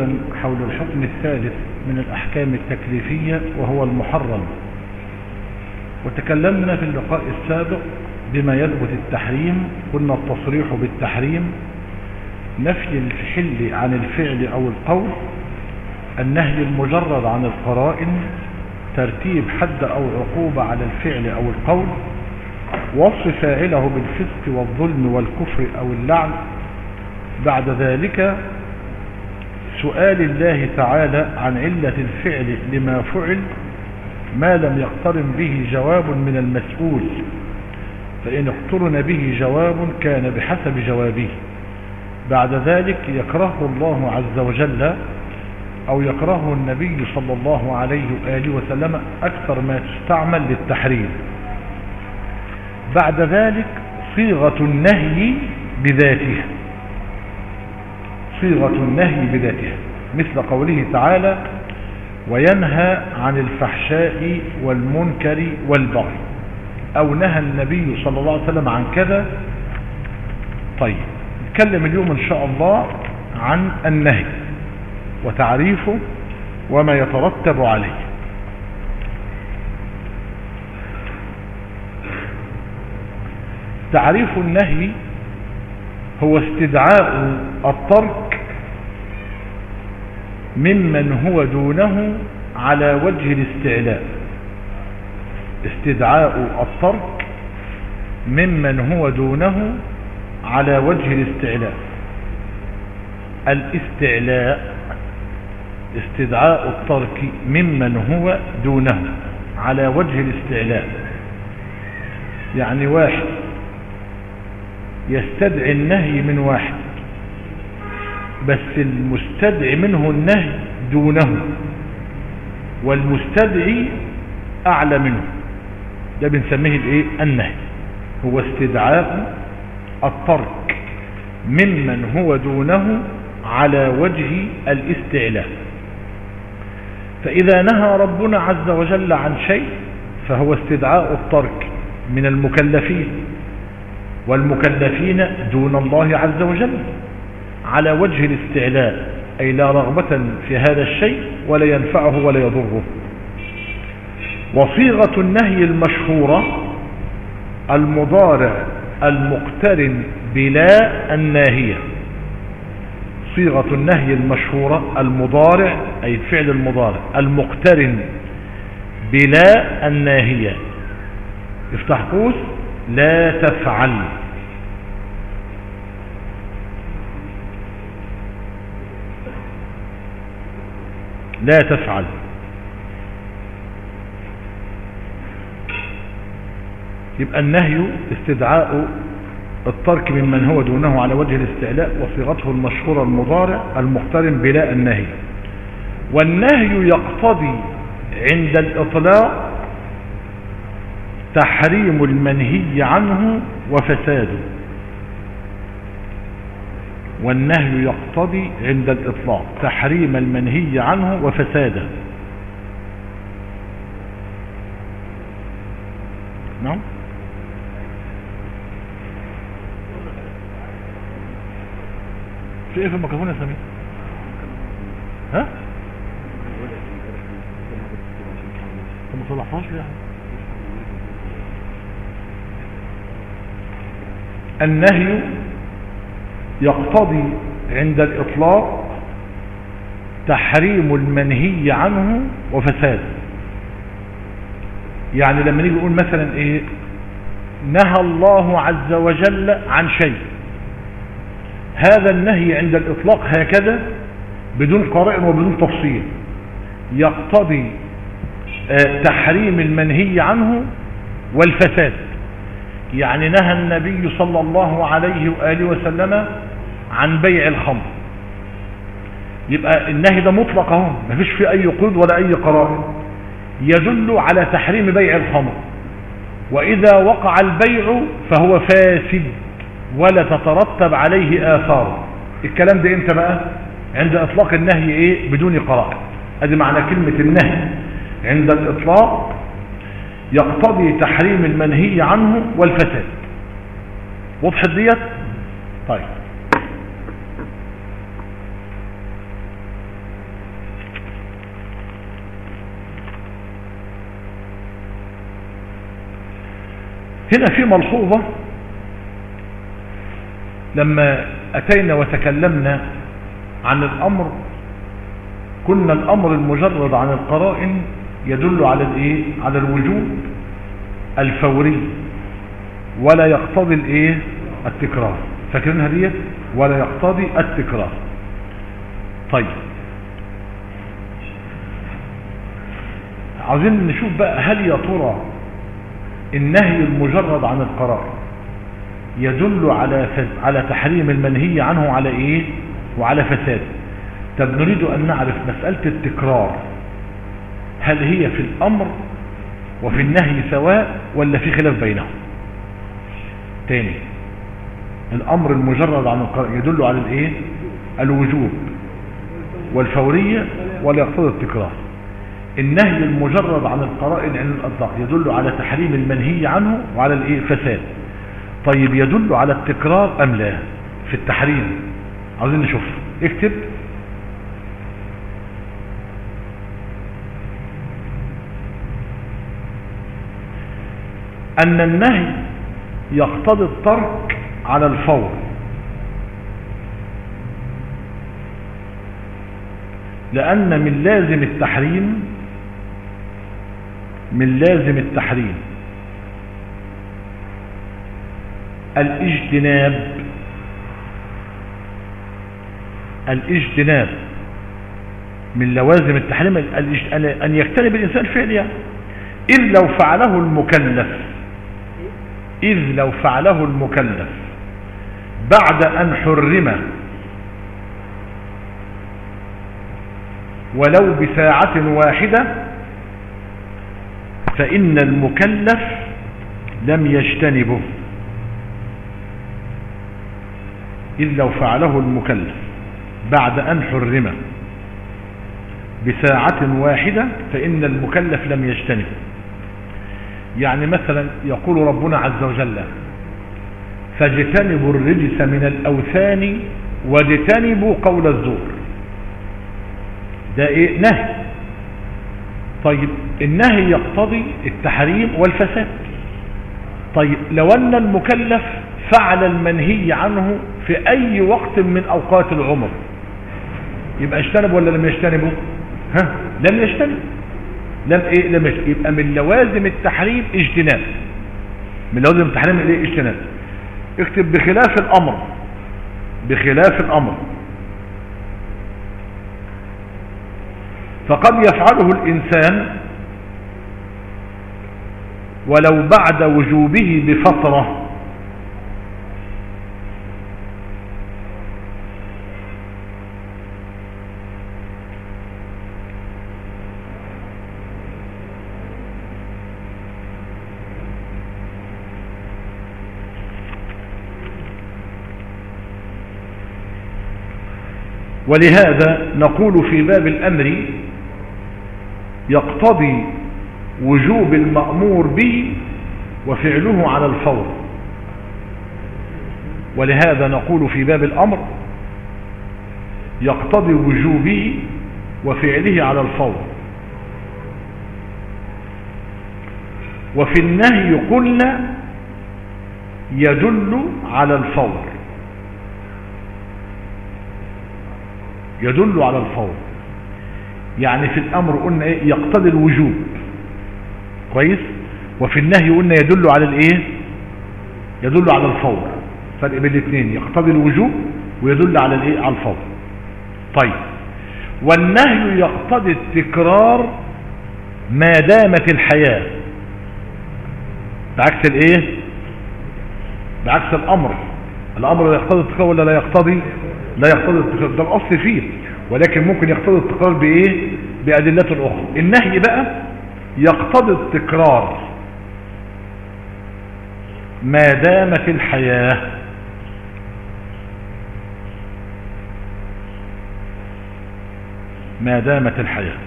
أخيرا حول الحكم الثالث من الأحكام التكليفية وهو المحرم وتكلمنا في اللقاء السابق بما يثبت التحريم قلنا التصريح بالتحريم نفي الحل عن الفعل أو القول النهي المجرد عن القرائن ترتيب حد أو عقوبة على الفعل أو القول وصف فاعله بالفسق والظلم والكفر أو اللعن بعد ذلك سؤال الله تعالى عن علة الفعل لما فعل ما لم يقترن به جواب من المسؤول فإن اقترن به جواب كان بحسب جوابه بعد ذلك يكرهه الله عز وجل أو يكرهه النبي صلى الله عليه وآله وسلم أكثر ما تستعمل للتحريم بعد ذلك صيغة النهي بذاتها صيغة النهي بذاتها مثل قوله تعالى وينهى عن الفحشاء والمنكر والبغي أو نهى النبي صلى الله عليه وسلم عن كذا طيب نتكلم اليوم إن شاء الله عن النهي وتعريفه وما يترتب عليه تعريف النهي هو استدعاء الترك ممن هو دونه على وجه الاستعلاء استدعاء الترك ممن هو دونه على وجه الاستعلاء الاستعلاء استدعاء الترك ممن هو دونه على وجه الاستعلاء يعني واحد يستدعي النهي من واحد بس المستدعي منه النهي دونه والمستدعي أعلى منه ده بنسميه الايه النهي هو استدعاء الترك ممن هو دونه على وجه الاستعلاء فإذا نهى ربنا عز وجل عن شيء فهو استدعاء الترك من المكلفين والمكلفين دون الله عز وجل على وجه الاستعلاء أي لا رغبة في هذا الشيء ولا ينفعه ولا يضره وصيغة النهي المشهورة المضارع المقترن بلا الناهية صيغة النهي المشهورة المضارع أي الفعل المضارع المقترن بلا الناهية افتح قوس لا تفعل لا تفعل يبقى النهي استدعاء الترك ممن هو دونه على وجه الاستعلاء وصيغته المشهورة المضارع المقترن بلا النهي والنهي يقتضي عند الإطلاق تحريم المنهي عنه وفساده والنهي يقتضي عند الإطلاق تحريم المنهي عنه وفساده نعم في ايه في الميكروفون يا سمير ها انت ما صلحتهاش ليه يعني النهي يقتضي عند الإطلاق تحريم المنهي عنه وفساد يعني لما نيجي نقول مثلا ايه نهى الله عز وجل عن شيء هذا النهي عند الإطلاق هكذا بدون قرائن وبدون تفصيل يقتضي تحريم المنهي عنه والفساد يعني نهى النبي صلى الله عليه وآله وسلم عن بيع الخمر يبقى النهي ده مطلق اهو مفيش فيه اي قيد ولا اي قرائن يدل على تحريم بيع الخمر واذا وقع البيع فهو فاسد ولا تترتب عليه اثار الكلام ده امتى بقى عند اطلاق النهي ايه بدون قرائن ادي معنى كلمة النهي عند الاطلاق يقتضي تحريم المنهي عنه والفساد وضحت ديت طيب هنا في ملحوظة لما أتينا وتكلمنا عن الأمر كنا الأمر المجرد عن القرائن يدل على الايه على الوجوب الفوري ولا يقتضي الايه التكرار فاكرينها ديت ولا يقتضي التكرار طيب عاوزين نشوف بقى هل يا ترى النهي المجرد عن القرار يدل على على تحريم المنهي عنه على ايه وعلى فساد طب نريد ان نعرف مسألة التكرار هل هي في الامر وفي النهي سواء ولا في خلاف بينهم تاني الامر المجرد عن القرار يدل على الايه الوجوب والفورية ولا يقتضي التكرار النهي المجرد عن القرائن عن الأصدق يدل على تحريم المنهي عنه وعلى الايه فساد طيب يدل على التكرار ام لا في التحريم عاوزين نشوف اكتب ان النهي يقتضي الترك على الفور لان من لازم التحريم من لازم التحريم الاجتناب الاجتناب من لوازم التحريم أن يجتنب الإنسان فعل يعني إذ لو فعله المكلف إذ لو فعله المكلف بعد أن حرم ولو بساعة واحدة فإن المكلف لم يجتنبه إذ لو فعله المكلف بعد أن حرم بساعة واحدة فإن المكلف لم يجتنب يعني مثلا يقول ربنا عز وجل فاجتنبوا الرجس من الأوثان واجتنبوا قول الزور ده ايه نهي طيب النهي يقتضي التحريم والفساد طيب لو ان المكلف فعل المنهي عنه في اي وقت من اوقات العمر يبقى اجتنب ولا لم يجتنبه ها لم يجتنب لم ايه لم يجتنب. يبقى من لوازم التحريم اجتناب من لوازم التحريم ايه اجتناب اكتب بخلاف الامر بخلاف الامر فقد يفعله الانسان ولو بعد وجوبه بفتره ولهذا نقول في باب الأمر يقتضي وجوب المأمور به وفعله على الفور ولهذا نقول في باب الأمر يقتضي وجوبه وفعله على الفور وفي النهي قلنا يدل على الفور يدل على الفور يعني في الامر قلنا ايه يقتضي الوجوب كويس وفي النهي قلنا يدل على الايه يدل على الفور فرق بين الاثنين يقتضي الوجوب ويدل على الايه على الفور طيب والنهي يقتضي التكرار ما دامت الحياة بعكس الايه بعكس الامر الامر يقتضي التكرار ولا لا يقتضي لا يقتضي التكرار ده الاصل فيه ولكن ممكن يقتضي التكرار بايه بادله اخرى النهي بقى يقتضي التكرار ما دامت الحياه ما دامت الحياه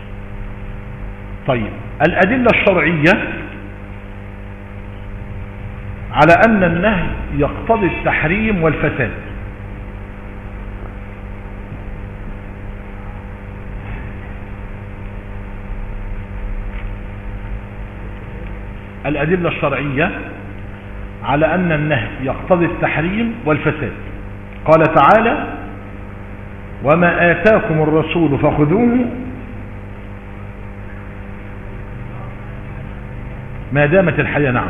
طيب الادله الشرعيه على ان النهي يقتضي التحريم والفساد الأدلة الشرعية على أن النهي يقتضي التحريم والفساد قال تعالى وما آتاكم الرسول فخذوه ما دامت الحياة نعم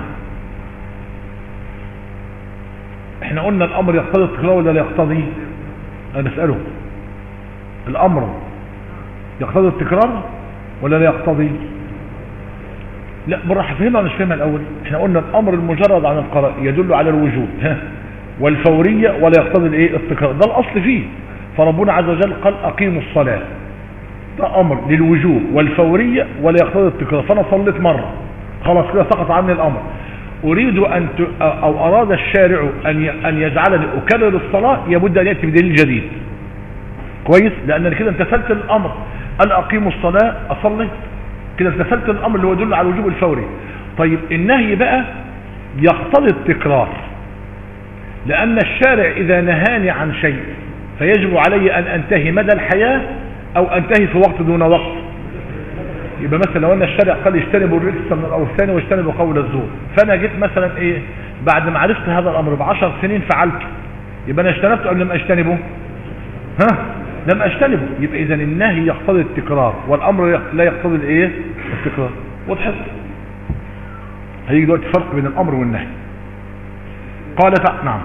احنا قلنا الامر يقتضي التكرار ولا لا يقتضي انا اسأله الامر يقتضي التكرار ولا لا يقتضي لا بالراحه فهمها ولا مش فهمها الاول احنا قلنا الامر المجرد عن القراء يدل على الوجوب ها والفوريه ولا يقتضي الايه التكرار ده الاصل فيه فربنا عز وجل قال اقيموا الصلاه ده امر للوجوب والفوريه ولا يقتضي التكرار فانا صليت مره خلاص كده سقط عني الامر اريد ان ت... او اراد الشارع ان ي... ان يجعلني اكرر الصلاه يبد ان ياتي بدليل جديد كويس لان كده امتثلت الامر ان اقيموا الصلاه اصلي كده امتثلت الامر اللي هو يدل على الوجوب الفوري طيب النهي بقى يقتضي التكرار لان الشارع اذا نهاني عن شيء فيجب علي ان انتهي مدى الحياه او انتهي في وقت دون وقت يبقى مثلا لو ان الشارع قال اجتنبوا الرجس من الاوثان واجتنبوا قول الزور فانا جيت مثلا ايه بعد ما عرفت هذا الامر بعشر سنين فعلته يبقى انا اجتنبته ام لم اجتنبه ها لم اجتنبه يبقى اذا النهي يقتضي التكرار والامر لا يقتضي الايه التكرار وضحت هيجي دلوقتي فرق بين الامر والنهي قال تعالى نعم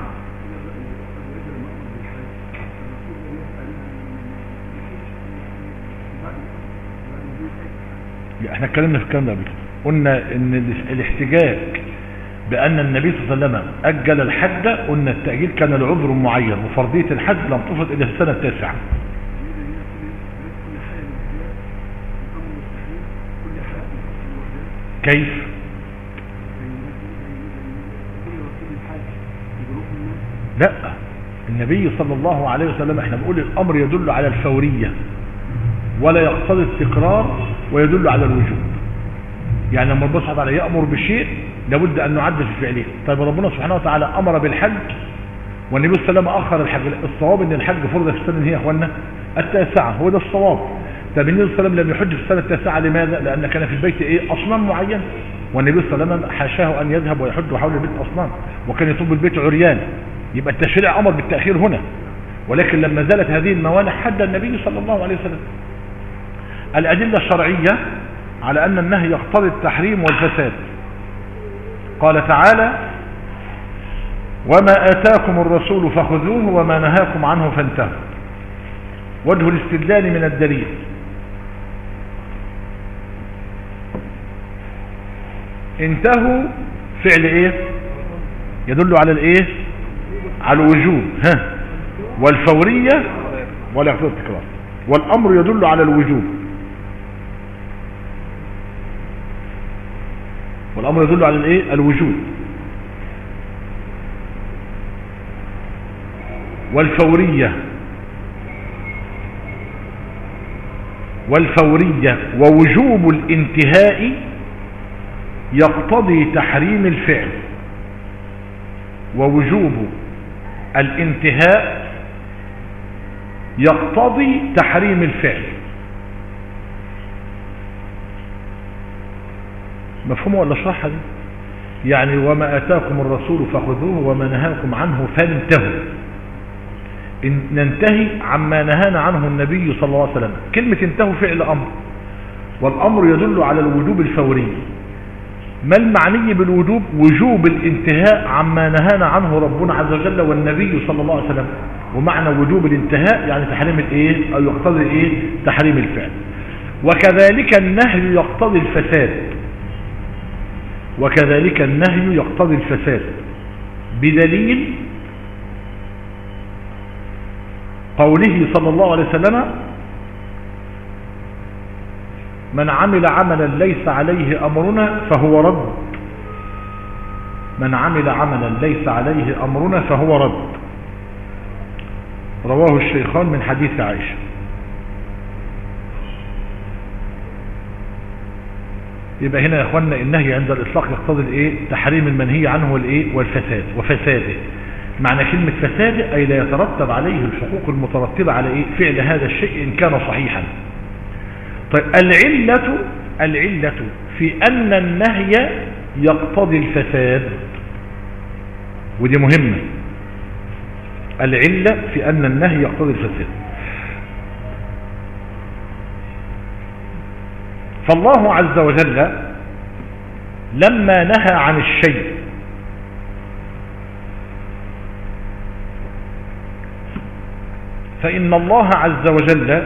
احنا اتكلمنا في الكلام ده قبل كده قلنا ان الاحتجاج بان النبي صلى الله عليه وسلم اجل الحج قلنا التاجيل كان لعذر معين وفرضيه الحج لم تفرض الى السنه التاسعه كيف لا النبي صلى الله عليه وسلم احنا بنقول الامر يدل على الفوريه ولا يقتضي التكرار ويدل على الوجوب يعني لما ربنا سبحانه وتعالى يأمر بشيء لابد أن نعدل في فعله طيب ربنا سبحانه وتعالى أمر بالحج والنبي صلى الله عليه وسلم أخر الحج الصواب أن الحج فرض في السنة هي يا أخوانا التاسعة هو ده الصواب طيب النبي صلى الله عليه وسلم لم يحج في السنة التاسعة لماذا؟ لأن كان في البيت إيه أصنام معين والنبي صلى الله عليه وسلم حاشاه أن يذهب ويحج حول البيت أصنام وكان يطوب البيت عريان يبقى التشريع أمر بالتأخير هنا ولكن لما زالت هذه الموانع حد النبي صلى الله عليه وسلم الأدلة الشرعية على أن النهي يقتضي التحريم والفساد قال تعالى وما آتاكم الرسول فخذوه وما نهاكم عنه فانتهوا وجه الاستدلال من الدليل انتهوا فعل ايه يدل على الايه على الوجوب ها والفورية ولا يقتضي التكرار والامر يدل على الوجوب والامر يدل على الايه الوجود والفورية والفورية ووجوب الانتهاء يقتضي تحريم الفعل ووجوب الانتهاء يقتضي تحريم الفعل مفهومه ولا اشرحها دي يعني وما اتاكم الرسول فخذوه وما نهاكم عنه فانتهوا إن ننتهي عما نهانا عنه النبي صلى الله عليه وسلم كلمة انتهوا فعل امر والامر يدل على الوجوب الفوري ما المعني بالوجوب وجوب الانتهاء عما نهانا عنه ربنا عز وجل والنبي صلى الله عليه وسلم ومعنى وجوب الانتهاء يعني تحريم الايه او يقتضي ايه تحريم الفعل وكذلك النهي يقتضي الفساد وكذلك النهي يقتضي الفساد بدليل قوله صلى الله عليه وسلم من عمل عملا ليس عليه أمرنا فهو رد من عمل عملا ليس عليه أمرنا فهو رد رواه الشيخان من حديث عائشة يبقى هنا يا اخوانا النهي عند الاطلاق يقتضي الايه تحريم المنهي عنه والايه والفساد وفساده معنى كلمة فساد اي لا يترتب عليه الحقوق المترتبة على ايه فعل هذا الشيء ان كان صحيحا طيب العلة العلة في ان النهي يقتضي الفساد ودي مهمة العلة في أن النهي يقتضي الفساد فالله عز وجل لما نهى عن الشيء فإن الله عز وجل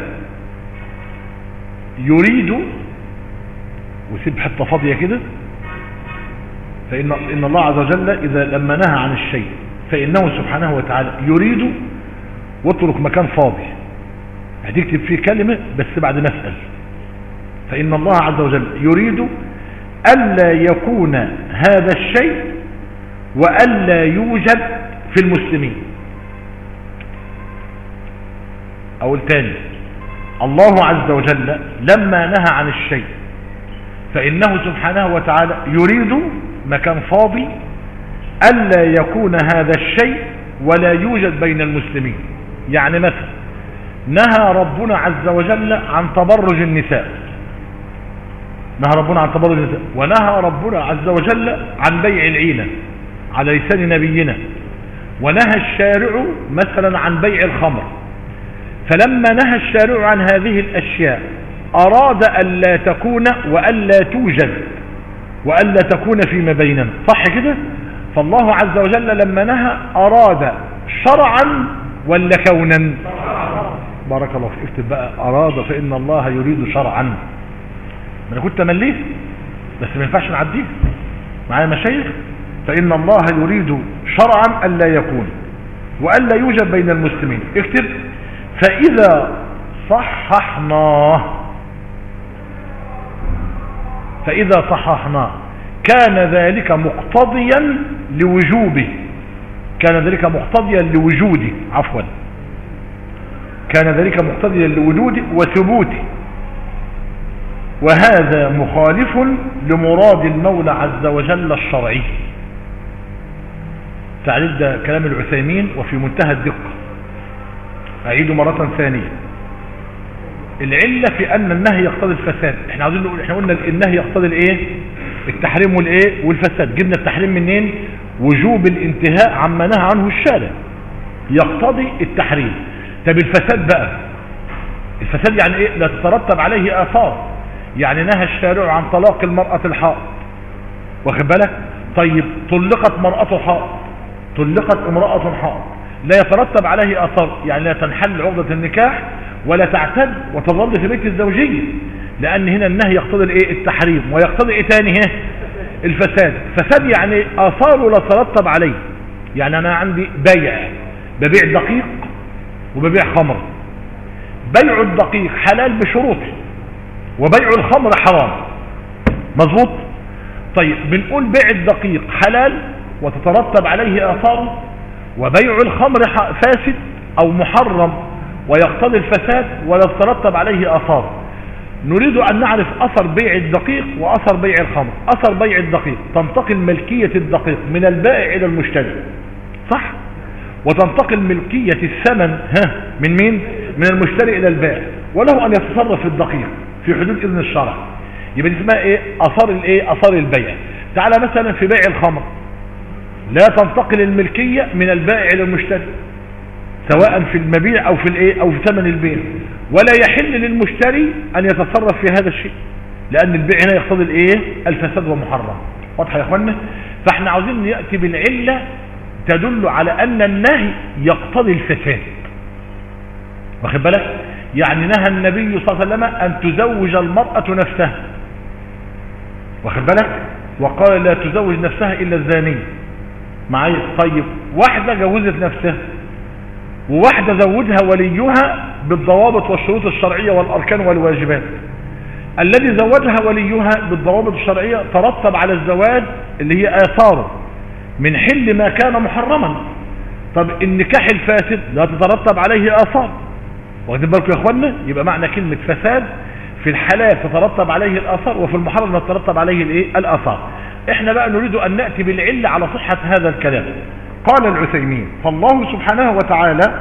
يريد وسيب حتة فاضية كده فإن إن الله عز وجل إذا لما نهى عن الشيء فإنه سبحانه وتعالى يريد واترك مكان فاضي هتكتب فيه كلمة بس بعد ما اسأل فإن الله عز وجل يريد ألا يكون هذا الشيء وألا يوجد في المسلمين أو الثاني الله عز وجل لما نهى عن الشيء فإنه سبحانه وتعالى يريد مكان فاضي ألا يكون هذا الشيء ولا يوجد بين المسلمين يعني مثلا نهى ربنا عز وجل عن تبرج النساء نهى ربنا عن تبرج النساء ونهى ربنا عز وجل عن بيع العينة على لسان نبينا ونهى الشارع مثلا عن بيع الخمر فلما نهى الشارع عن هذه الأشياء أراد ألا تكون وألا توجد وألا تكون فيما بيننا صح كده فالله عز وجل لما نهى أراد شرعا ولا كونا بارك الله فيك اكتب بقى أراد فإن الله يريد شرعا ما أنا كنت مليت بس ما ينفعش نعديه معايا مشايخ فإن الله يريد شرعا ألا يكون وألا يوجد بين المسلمين اكتب فإذا صححناه فإذا صححناه كان ذلك مقتضيا لوجوبه كان ذلك مقتضيا لوجوده عفوا كان ذلك مقتضيا لوجوده وثبوته وهذا مخالف لمراد المولى عز وجل الشرعي تعليل ده كلام العثيمين وفي منتهى الدقة أعيد مرة ثانية العلة في أن النهي يقتضي الفساد احنا عاوزين نقول احنا قلنا النهي يقتضي الايه التحريم والايه والفساد جبنا التحريم منين وجوب الانتهاء عما نهى عنه الشارع يقتضي التحريم طب الفساد بقى الفساد يعني ايه لا تترتب عليه اثار يعني نهى الشارع عن طلاق المرأة الحائض واخد بالك طيب طلقت مرأة حائض طلقت امرأة حائض لا يترتب عليه اثار يعني لا تنحل عقدة النكاح ولا تعتد وتظل في بيت الزوجية لان هنا النهي يقتضي الايه التحريم ويقتضي ايه تاني هنا الفساد فساد يعني اثاره لا ترتب عليه يعني انا عندي بيع ببيع دقيق وببيع خمر بيع الدقيق حلال بشروطه وبيع الخمر حرام مظبوط طيب بنقول بيع الدقيق حلال وتترتب عليه اثاره وبيع الخمر فاسد او محرم ويقتضي الفساد ولا تترتب عليه اثار نريد ان نعرف اثر بيع الدقيق واثر بيع الخمر اثر بيع الدقيق تنتقل ملكية الدقيق من البائع الى المشتري صح وتنتقل ملكية الثمن ها من مين من المشتري الى البائع وله ان يتصرف في الدقيق في حدود اذن الشرع يبقى دي اسمها ايه اثار الايه اثار البيع تعالى مثلا في بيع الخمر لا تنتقل الملكية من البائع الى المشتري سواء في المبيع او في الايه او في ثمن البيع ولا يحل للمشتري ان يتصرف في هذا الشيء لان البيع هنا يقتضي الايه الفساد ومحرم واضح يا اخوانا فاحنا عاوزين ناتي بالعله تدل على ان النهي يقتضي الفساد واخد بالك يعني نهى النبي صلى الله عليه وسلم ان تزوج المراه نفسها واخد بالك وقال لا تزوج نفسها الا الزانيه معايا طيب واحده جوزت نفسها وواحدة زوجها وليها بالضوابط والشروط الشرعية والأركان والواجبات الذي زوجها وليها بالضوابط الشرعية ترتب على الزواج اللي هي آثاره من حل ما كان محرما طب النكاح الفاسد لا تترتب عليه آثار واخدين بالكم يا اخوانا يبقى معنى كلمة فساد في الحلال تترتب عليه الآثار وفي المحرم لا تترتب عليه الايه الآثار احنا بقى نريد أن نأتي بالعلة على صحة هذا الكلام قال العثيمين فالله سبحانه وتعالى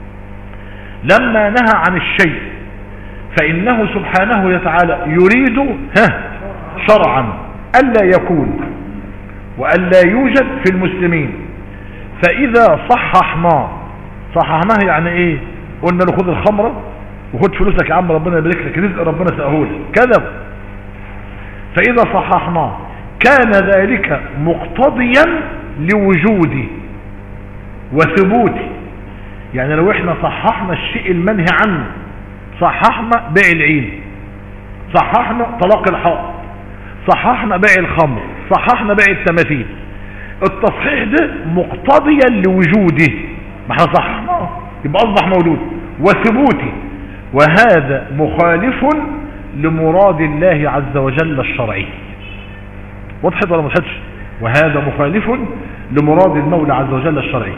لما نهى عن الشيء فإنه سبحانه وتعالى يريد ها شرعا ألا يكون وألا يوجد في المسلمين فإذا صححناه صححناه يعني ايه قلنا له خد الخمرة وخد فلوسك يا عم ربنا يبارك لك رزق ربنا سأهولك كذب فإذا صححناه كان ذلك مقتضيا لوجودي وثبوتي يعني لو احنا صححنا الشيء المنهي عنه صححنا بيع العين صححنا طلاق الحائط صححنا بيع الخمر صححنا بيع التماثيل التصحيح ده مقتضيا لوجوده ما احنا صححناه يبقى اصبح موجود وثبوتي وهذا مخالف لمراد الله عز وجل الشرعي وضحت ولا ما وضحتش وهذا مخالف لمراد المولى عز وجل الشرعي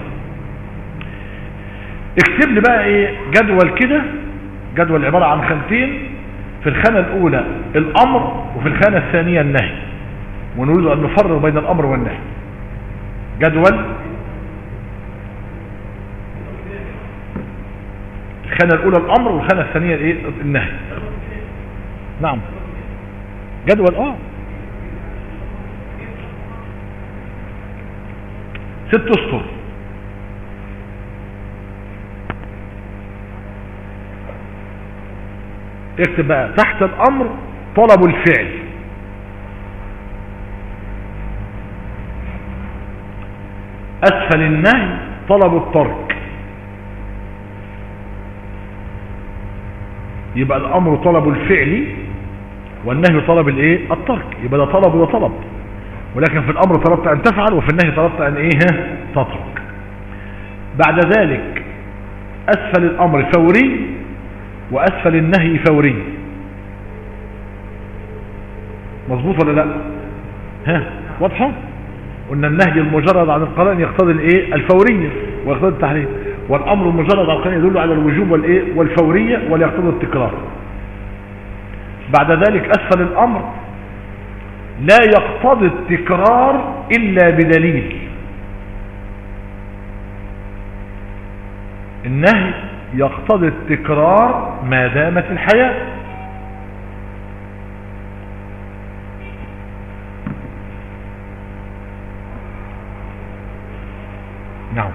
اكتب لي بقى ايه جدول كده جدول عبارة عن خانتين في الخانة الاولى الامر وفي الخانة الثانية النهي ونريد ان نفرق بين الامر والنهي جدول الخانة الاولى الامر والخانة الثانية الايه النهي نعم جدول اه ست اسطر اكتب بقى تحت الامر طلب الفعل اسفل النهي طلب الترك يبقى الامر طلب الفعل والنهي طلب الايه الترك يبقى ده طلب وده طلب ولكن في الامر طلبت ان تفعل وفي النهي طلبت ان ايه تترك بعد ذلك اسفل الامر فوري واسفل النهي فوري مظبوط ولا لا ها واضحه قلنا النهي المجرد عن القرائن يقتضي الايه الفوريه ويقتضي التحريم والامر المجرد عن القرائن يدل على الوجوب والايه والفوريه ولا يقتضي التكرار بعد ذلك اسفل الامر لا يقتضي التكرار الا بدليل النهي يقتضي التكرار ما دامت الحياة نعم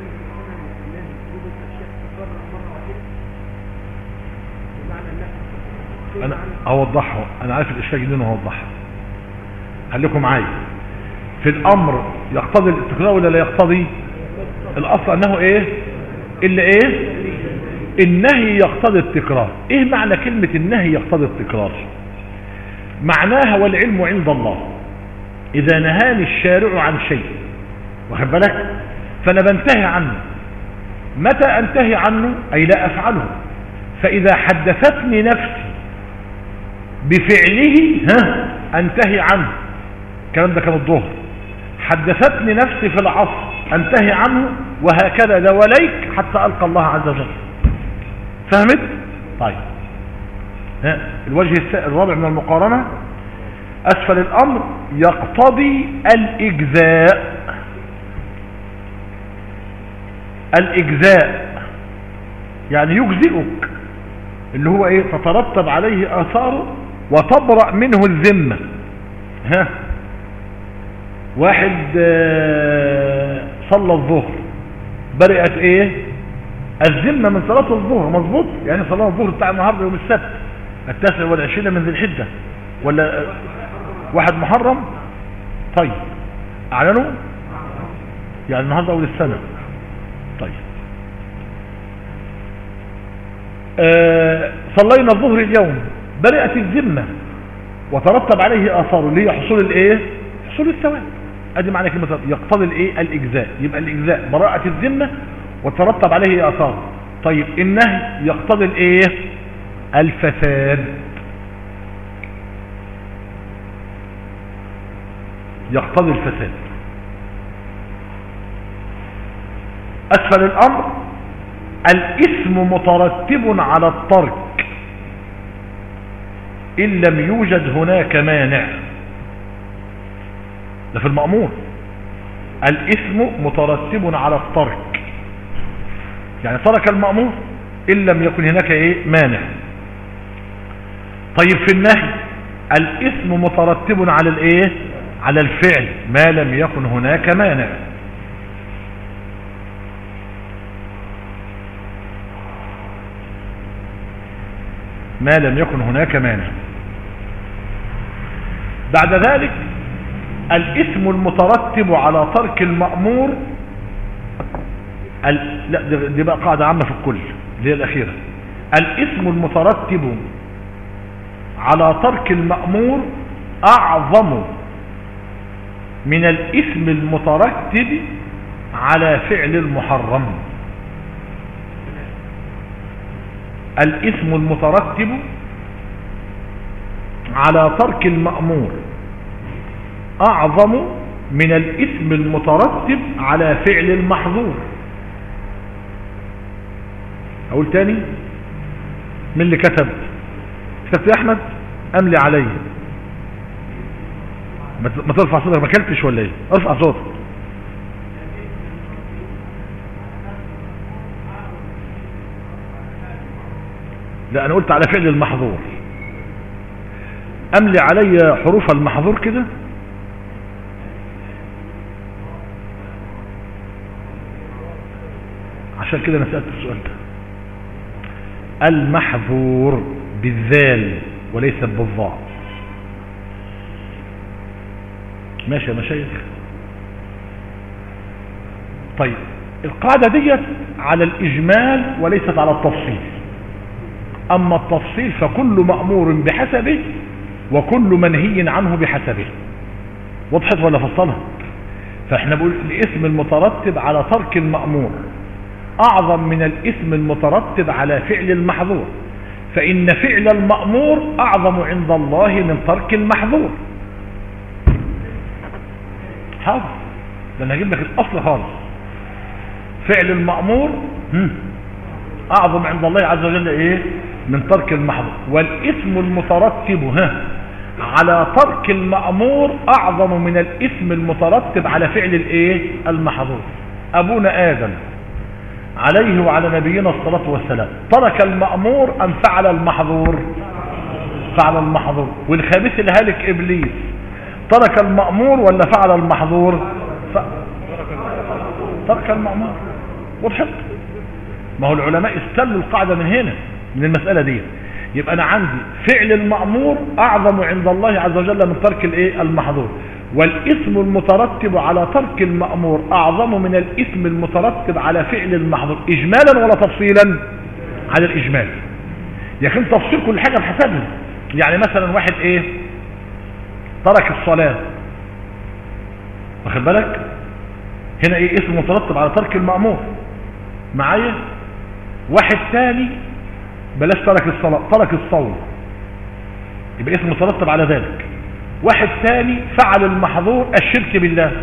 انا اوضحه انا عارف الاشياء اللي انا اوضحها خليكم معايا في الامر يقتضي التكرار ولا لا يقتضي الاصل انه ايه الا ايه النهي يقتضي التكرار ايه معنى كلمة النهي يقتضي التكرار معناها والعلم عند الله اذا نهاني الشارع عن شيء واخد بالك فانا بنتهي عنه متى انتهي عنه اي لا افعله فاذا حدثتني نفسي بفعله ها انتهي عنه الكلام ده كان الظهر حدثتني نفسي في العصر انتهي عنه وهكذا دواليك حتى القى الله عز وجل فهمت طيب ها الوجه الرابع من المقارنة اسفل الامر يقتضي الاجزاء الاجزاء يعني يجزئك اللي هو ايه تترتب عليه اثاره وتبرأ منه الذمة ها واحد صلى الظهر برئت ايه الذمة من صلاة الظهر مظبوط يعني صلاة الظهر بتاع النهاردة يوم السبت التاسع والعشرين من ذي الحجة ولا واحد محرم طيب اعلنوا يعني النهاردة اول السنة طيب آه صلينا الظهر اليوم برئت الذمة وترتب عليه اثاره اللي هي حصول الايه حصول الثواب ادي معنى كلمة يقتضي الايه الاجزاء يبقى الاجزاء براءة الذمة وترتب عليه اثار طيب النهي يقتضي الايه الفساد يقتضي الفساد اسفل الامر الاسم مترتب على الترك ان لم يوجد هناك مانع ده في المأمور الاسم مترتب على الترك يعني ترك المأمور إن لم يكن هناك إيه مانع طيب في النهي الاسم مترتب على الإيه على الفعل ما لم يكن هناك مانع ما لم يكن هناك مانع بعد ذلك الاسم المترتب على ترك المأمور ال... لا دي بقى قاعدة عامة في الكل اللي هي الأخيرة الاسم المترتب على ترك المأمور أعظم من الاسم المترتب على فعل المحرم الاسم المترتب على ترك المأمور أعظم من الاسم المترتب على فعل المحظور أقول تاني من اللي كتب كتبت يا أحمد أملي علي ما ترفع صوتك ما كلتش ولا ايه ارفع صوتك لا انا قلت على فعل المحظور املي علي حروف المحظور كده عشان كده انا سألت السؤال ده المحظور بالذال وليس بالضاء ماشي يا مشايخ طيب القاعدة ديت على الإجمال وليست على التفصيل أما التفصيل فكل مأمور بحسبه وكل منهي عنه بحسبه وضحت ولا فصلها فاحنا بقول الاسم المترتب على ترك المأمور أعظم من الاسم المترتب على فعل المحظور فإن فعل المأمور أعظم عند الله من ترك المحظور حاضر ده انا هجيب لك الاصل خالص فعل المأمور اعظم عند الله عز وجل ايه من ترك المحظور والاسم المترتب ها على ترك المأمور اعظم من الاسم المترتب على فعل الايه المحظور ابونا ادم عليه وعلى نبينا الصلاة والسلام ترك المأمور ام فعل المحظور فعل المحظور والخبيث الهالك ابليس ترك المأمور ولا فعل المحظور ف... ترك المأمور وضحت ما هو العلماء استلوا القاعدة من هنا من المسألة دي يبقى أنا عندي فعل المأمور أعظم عند الله عز وجل من ترك الايه المحظور والاسم المترتب على ترك المأمور أعظم من الاسم المترتب على فعل المحظور إجمالا ولا تفصيلا على الإجمال لكن تفصيل كل حاجة بحسبها يعني مثلا واحد ايه ترك الصلاة واخد بالك هنا ايه اسم مترتب على ترك المأمور معايا واحد ثاني بلاش ترك الصلاة ترك الصوم يبقى اسم مترتب على ذلك واحد ثاني فعل المحظور الشرك بالله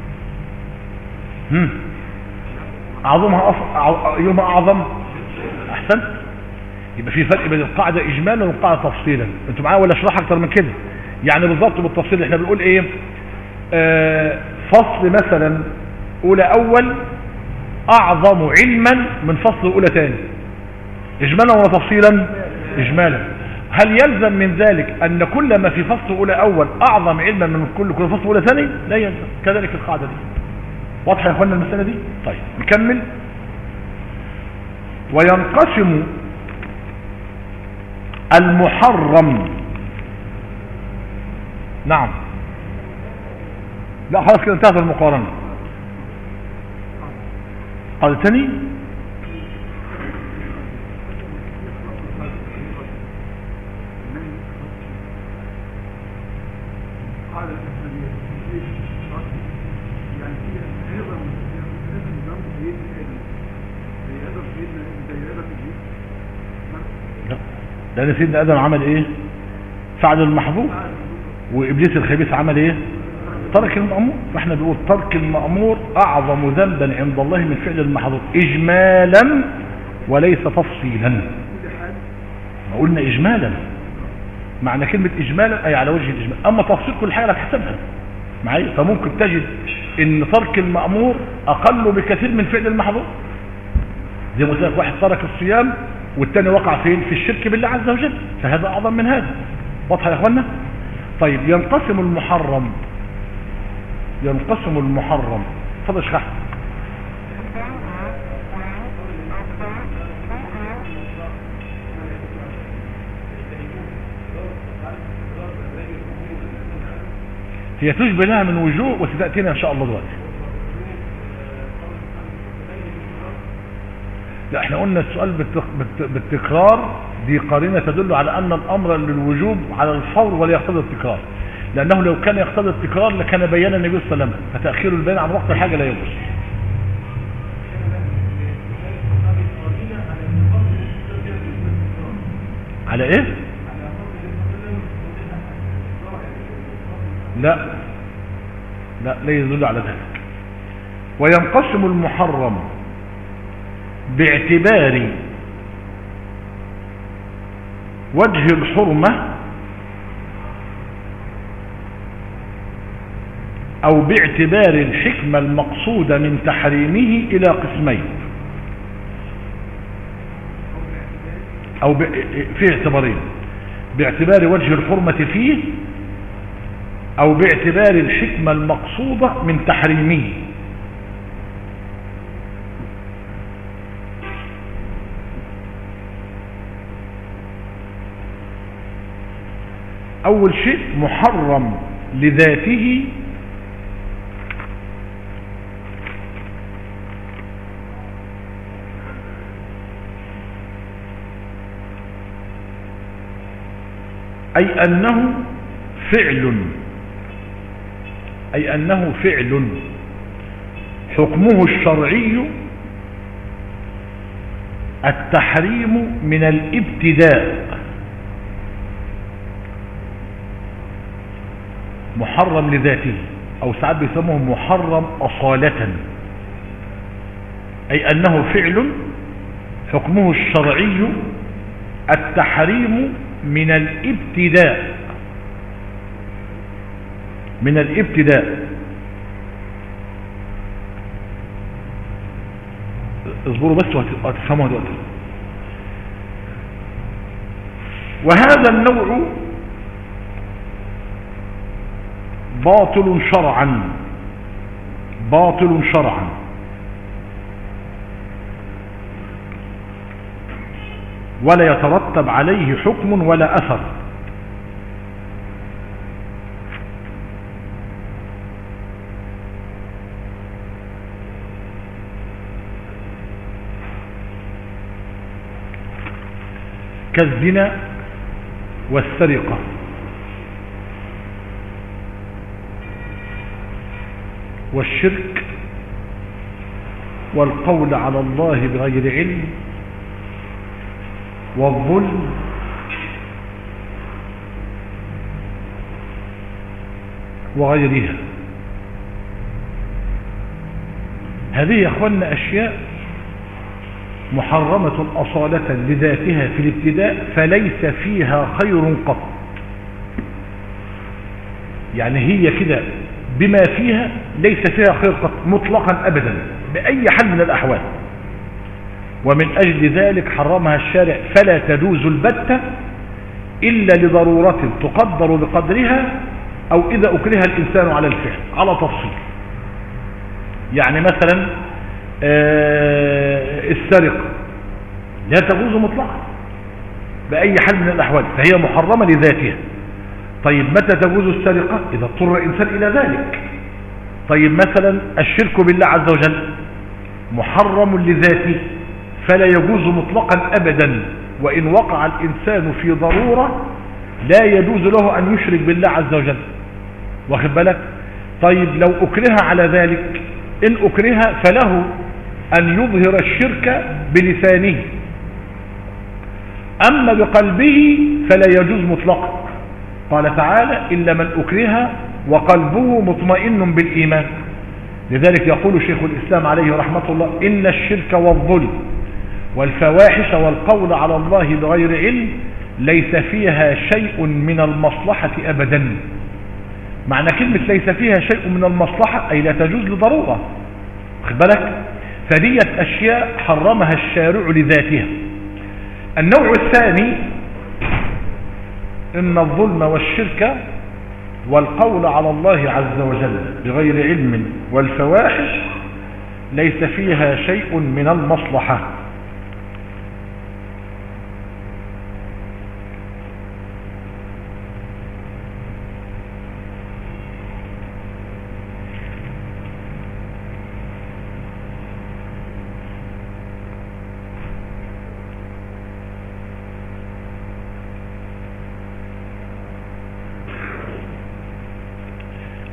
هم. اعظمها أف... يوم اعظم احسن يبقى في فرق بين القاعدة اجمالا والقاعدة تفصيلا انتوا معايا ولا اشرح اكتر من كده يعني بالضبط بالتفصيل احنا بنقول ايه آه فصل مثلا اولى اول اعظم علما من فصل اولى ثاني اجمالا ولا تفصيلا اجمالا هل يلزم من ذلك ان كل ما في فصل اولى اول اعظم علما من كل كل فصل اولى ثاني لا يلزم كذلك القاعده دي واضحه يا اخوانا المساله دي طيب نكمل وينقسم المحرم نعم لا خلاص كده انتهت المقارنة قال تاني لأن سيدنا آدم عمل إيه فعل المحظور وإبليس الخبيث عمل إيه ترك المأمور فإحنا بنقول ترك المأمور أعظم ذنبا عند الله من فعل المحظور إجمالا وليس تفصيلا ما قلنا إجمالا معنى كلمة إجمالا أي على وجه الإجمال أما تفصيل كل حاجة على حسبها معايا فممكن تجد ان ترك المأمور اقل بكثير من فعل المحظور زي ما قلت لك واحد ترك الصيام والتاني وقع فين في الشرك بالله عز وجل فهذا اعظم من هذا واضحه يا اخوانا طيب ينقسم المحرم ينقسم المحرم اتفضل يا شيخ احمد هي تشبه لها من وجوه وستأتينا إن شاء الله دلوقتي لا احنا قلنا السؤال بالتكرار دي قرينة تدل على أن الأمر للوجوب على الفور ولا يقتضي التكرار لأنه لو كان يقتضي التكرار لكان بيان النبي صلى الله عليه وسلم فتأخير البيان عن وقت الحاجة لا يجوز على ايه لا لا لا يدل على ذلك وينقسم المحرم باعتبار وجه الحرمة او باعتبار الحكمة المقصودة من تحريمه الى قسمين او في اعتبارين باعتبار وجه الحرمة فيه او باعتبار الحكمة المقصودة من تحريمه اول شيء محرم لذاته أي أنه فعل أي أنه فعل حكمه الشرعي التحريم من الابتداء محرم لذاته أو ساعات بيسموه محرم أصالة أي أنه فعل حكمه الشرعي التحريم من الابتداء من الابتداء اصبروا بس وهتفهموا دلوقتي وهذا النوع باطل شرعا باطل شرعا ولا يترتب عليه حكم ولا أثر كالزنا والسرقة والشرك والقول على الله بغير علم والظلم وغيرها هذه يا اخوانا اشياء محرمة أصالة لذاتها في الابتداء فليس فيها خير قط يعني هي كده بما فيها ليس فيها خير قط مطلقا أبدا بأي حال من الأحوال ومن أجل ذلك حرمها الشارع فلا تجوز البتة إلا لضرورة تقدر بقدرها أو إذا أكره الإنسان على الفعل على تفصيل يعني مثلا آه، السرقة لا تجوز مطلقا بأي حال من الأحوال فهي محرمة لذاتها طيب متى تجوز السرقة إذا اضطر إنسان إلى ذلك طيب مثلا الشرك بالله عز وجل محرم لذاته فلا يجوز مطلقا أبدا وإن وقع الإنسان في ضرورة لا يجوز له أن يشرك بالله عز وجل واخد بالك طيب لو أكره على ذلك إن أكره فله أن يظهر الشرك بلسانه أما بقلبه فلا يجوز مطلقا قال تعالى إلا من أكره وقلبه مطمئن بالإيمان لذلك يقول شيخ الإسلام عليه رحمة الله إن الشرك والظلم والفواحش والقول على الله بغير علم ليس فيها شيء من المصلحة أبدا معنى كلمة ليس فيها شيء من المصلحة أي لا تجوز لضرورة خد بالك فديت أشياء حرمها الشارع لذاتها النوع الثاني إن الظلم والشرك والقول على الله عز وجل بغير علم والفواحش ليس فيها شيء من المصلحة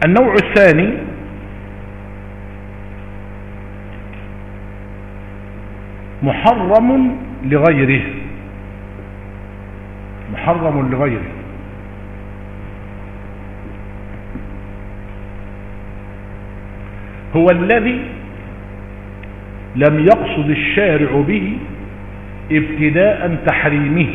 النوع الثاني محرم لغيره محرم لغيره هو الذي لم يقصد الشارع به ابتداء تحريمه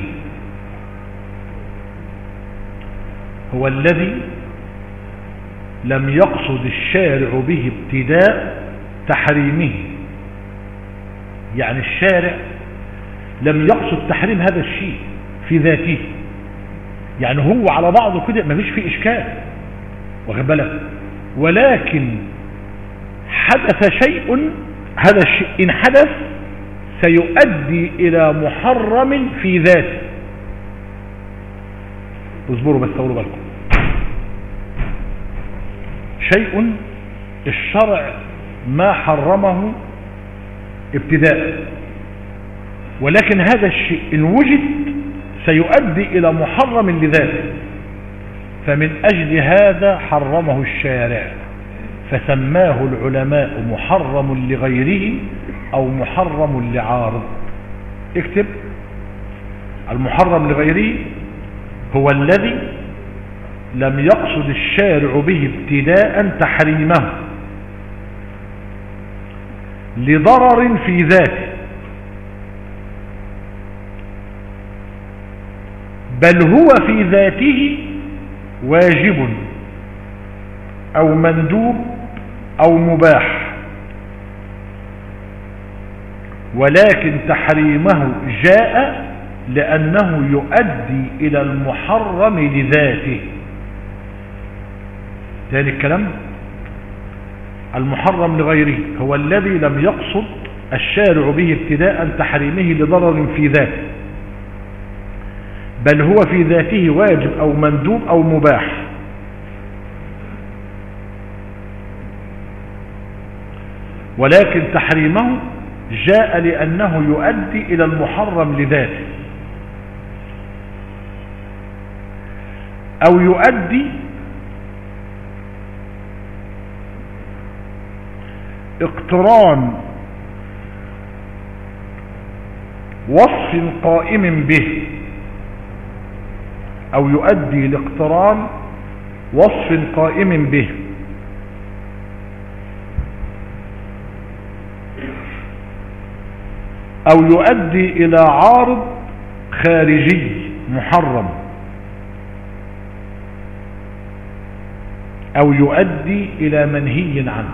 هو الذي لم يقصد الشارع به ابتداء تحريمه يعني الشارع لم يقصد تحريم هذا الشيء في ذاته يعني هو على بعضه كده ما فيش فيه إشكال واخد بالك ولكن حدث شيء هذا الشيء إن حدث سيؤدي إلى محرم في ذاته اصبروا بس طولوا بالكم شيء الشرع ما حرمه ابتداء ولكن هذا الشيء إن وجد سيؤدي إلى محرم لذاته فمن أجل هذا حرمه الشارع فسماه العلماء محرم لغيره أو محرم لعارض اكتب المحرم لغيره هو الذي لم يقصد الشارع به ابتداء تحريمه لضرر في ذاته بل هو في ذاته واجب او مندوب او مباح ولكن تحريمه جاء لأنه يؤدي إلى المحرم لذاته ذلك الكلام المحرم لغيره هو الذي لم يقصد الشارع به ابتداء تحريمه لضرر في ذاته بل هو في ذاته واجب أو مندوب أو مباح ولكن تحريمه جاء لأنه يؤدي إلى المحرم لذاته أو يؤدي اقتران وصف قائم به أو يؤدي لاقتران وصف قائم به أو يؤدي إلى عارض خارجي محرم أو يؤدي إلى منهي عنه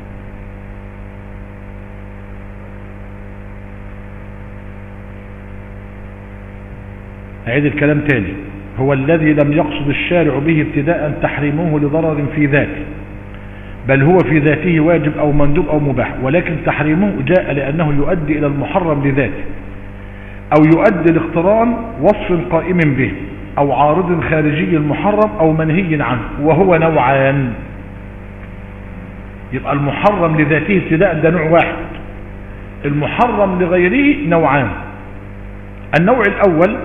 أعيد الكلام تاني هو الذي لم يقصد الشارع به ابتداء تحريمه لضرر في ذاته بل هو في ذاته واجب أو مندوب أو مباح ولكن تحريمه جاء لأنه يؤدي إلى المحرم لذاته أو يؤدي لاقتران وصف قائم به أو عارض خارجي المحرم أو منهي عنه وهو نوعان يبقى المحرم لذاته ابتداء ده نوع واحد المحرم لغيره نوعان النوع الأول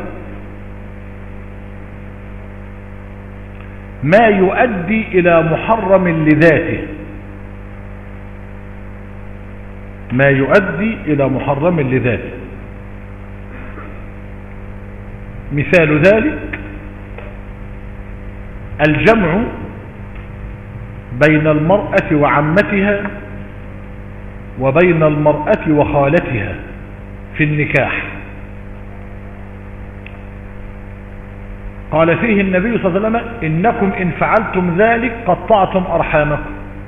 ما يؤدي إلى محرم لذاته ما يؤدي إلى محرم لذاته مثال ذلك الجمع بين المرأة وعمتها وبين المرأة وخالتها في النكاح قال فيه النبي صلى الله عليه وسلم إنكم إن فعلتم ذلك قطعتم أرحامكم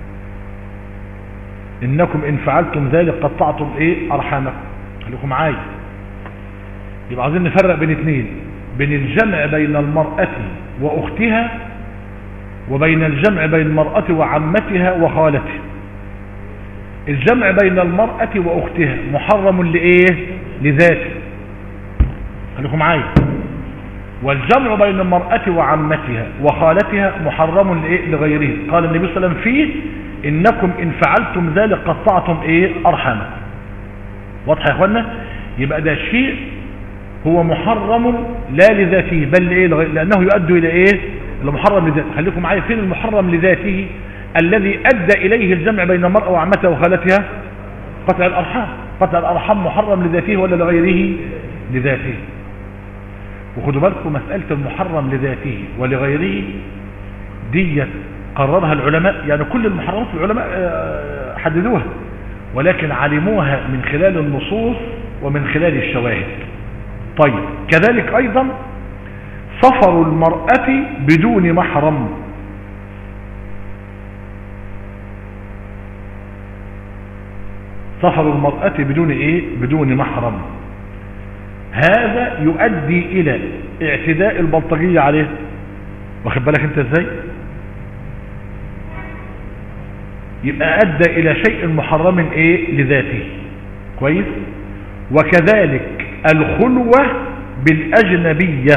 إنكم إن فعلتم ذلك قطعتم إيه أرحامكم خليكم معايا يبقى عايزين نفرق بين اثنين بين الجمع بين المرأة وأختها وبين الجمع بين المرأة وعمتها وخالتها الجمع بين المرأة وأختها محرم لإيه لذاته خليكم معايا والجمع بين المرأة وعمتها وخالتها محرم لإيه لغيره قال النبي صلى الله عليه وسلم فيه إنكم إن فعلتم ذلك قطعتم إيه أرحامكم واضح يا أخوانا يبقى ده شيء هو محرم لا لذاته بل لإيه لأنه يؤدي إلى إيه المحرم لذاته خليكم معايا فين المحرم لذاته الذي أدى إليه الجمع بين المرأة وعمتها وخالتها قطع الأرحام قطع الأرحام محرم لذاته ولا لغيره لذاته وخدوا بالكم مسألة المحرم لذاته ولغيره دي قررها العلماء يعني كل المحرمات العلماء آه، حددوها ولكن علموها من خلال النصوص ومن خلال الشواهد طيب كذلك أيضا سفر المرأة بدون محرم سفر المرأة بدون ايه بدون محرم هذا يؤدي الى اعتداء البلطجية عليه واخد بالك انت ازاي يبقى ادى الى شيء محرم ايه لذاته كويس وكذلك الخلوة بالاجنبية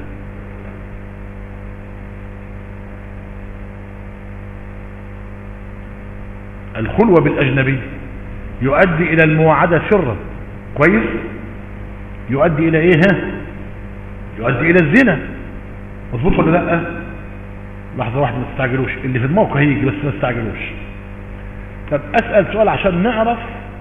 الخلوة بالاجنبية يؤدي الى المواعدة سرا كويس يؤدي الى ايه ها يؤدي الى الزنا مظبوط ولا لا لحظة واحدة ما تستعجلوش اللي في دماغك هيجي بس ما تستعجلوش طب اسأل سؤال عشان نعرف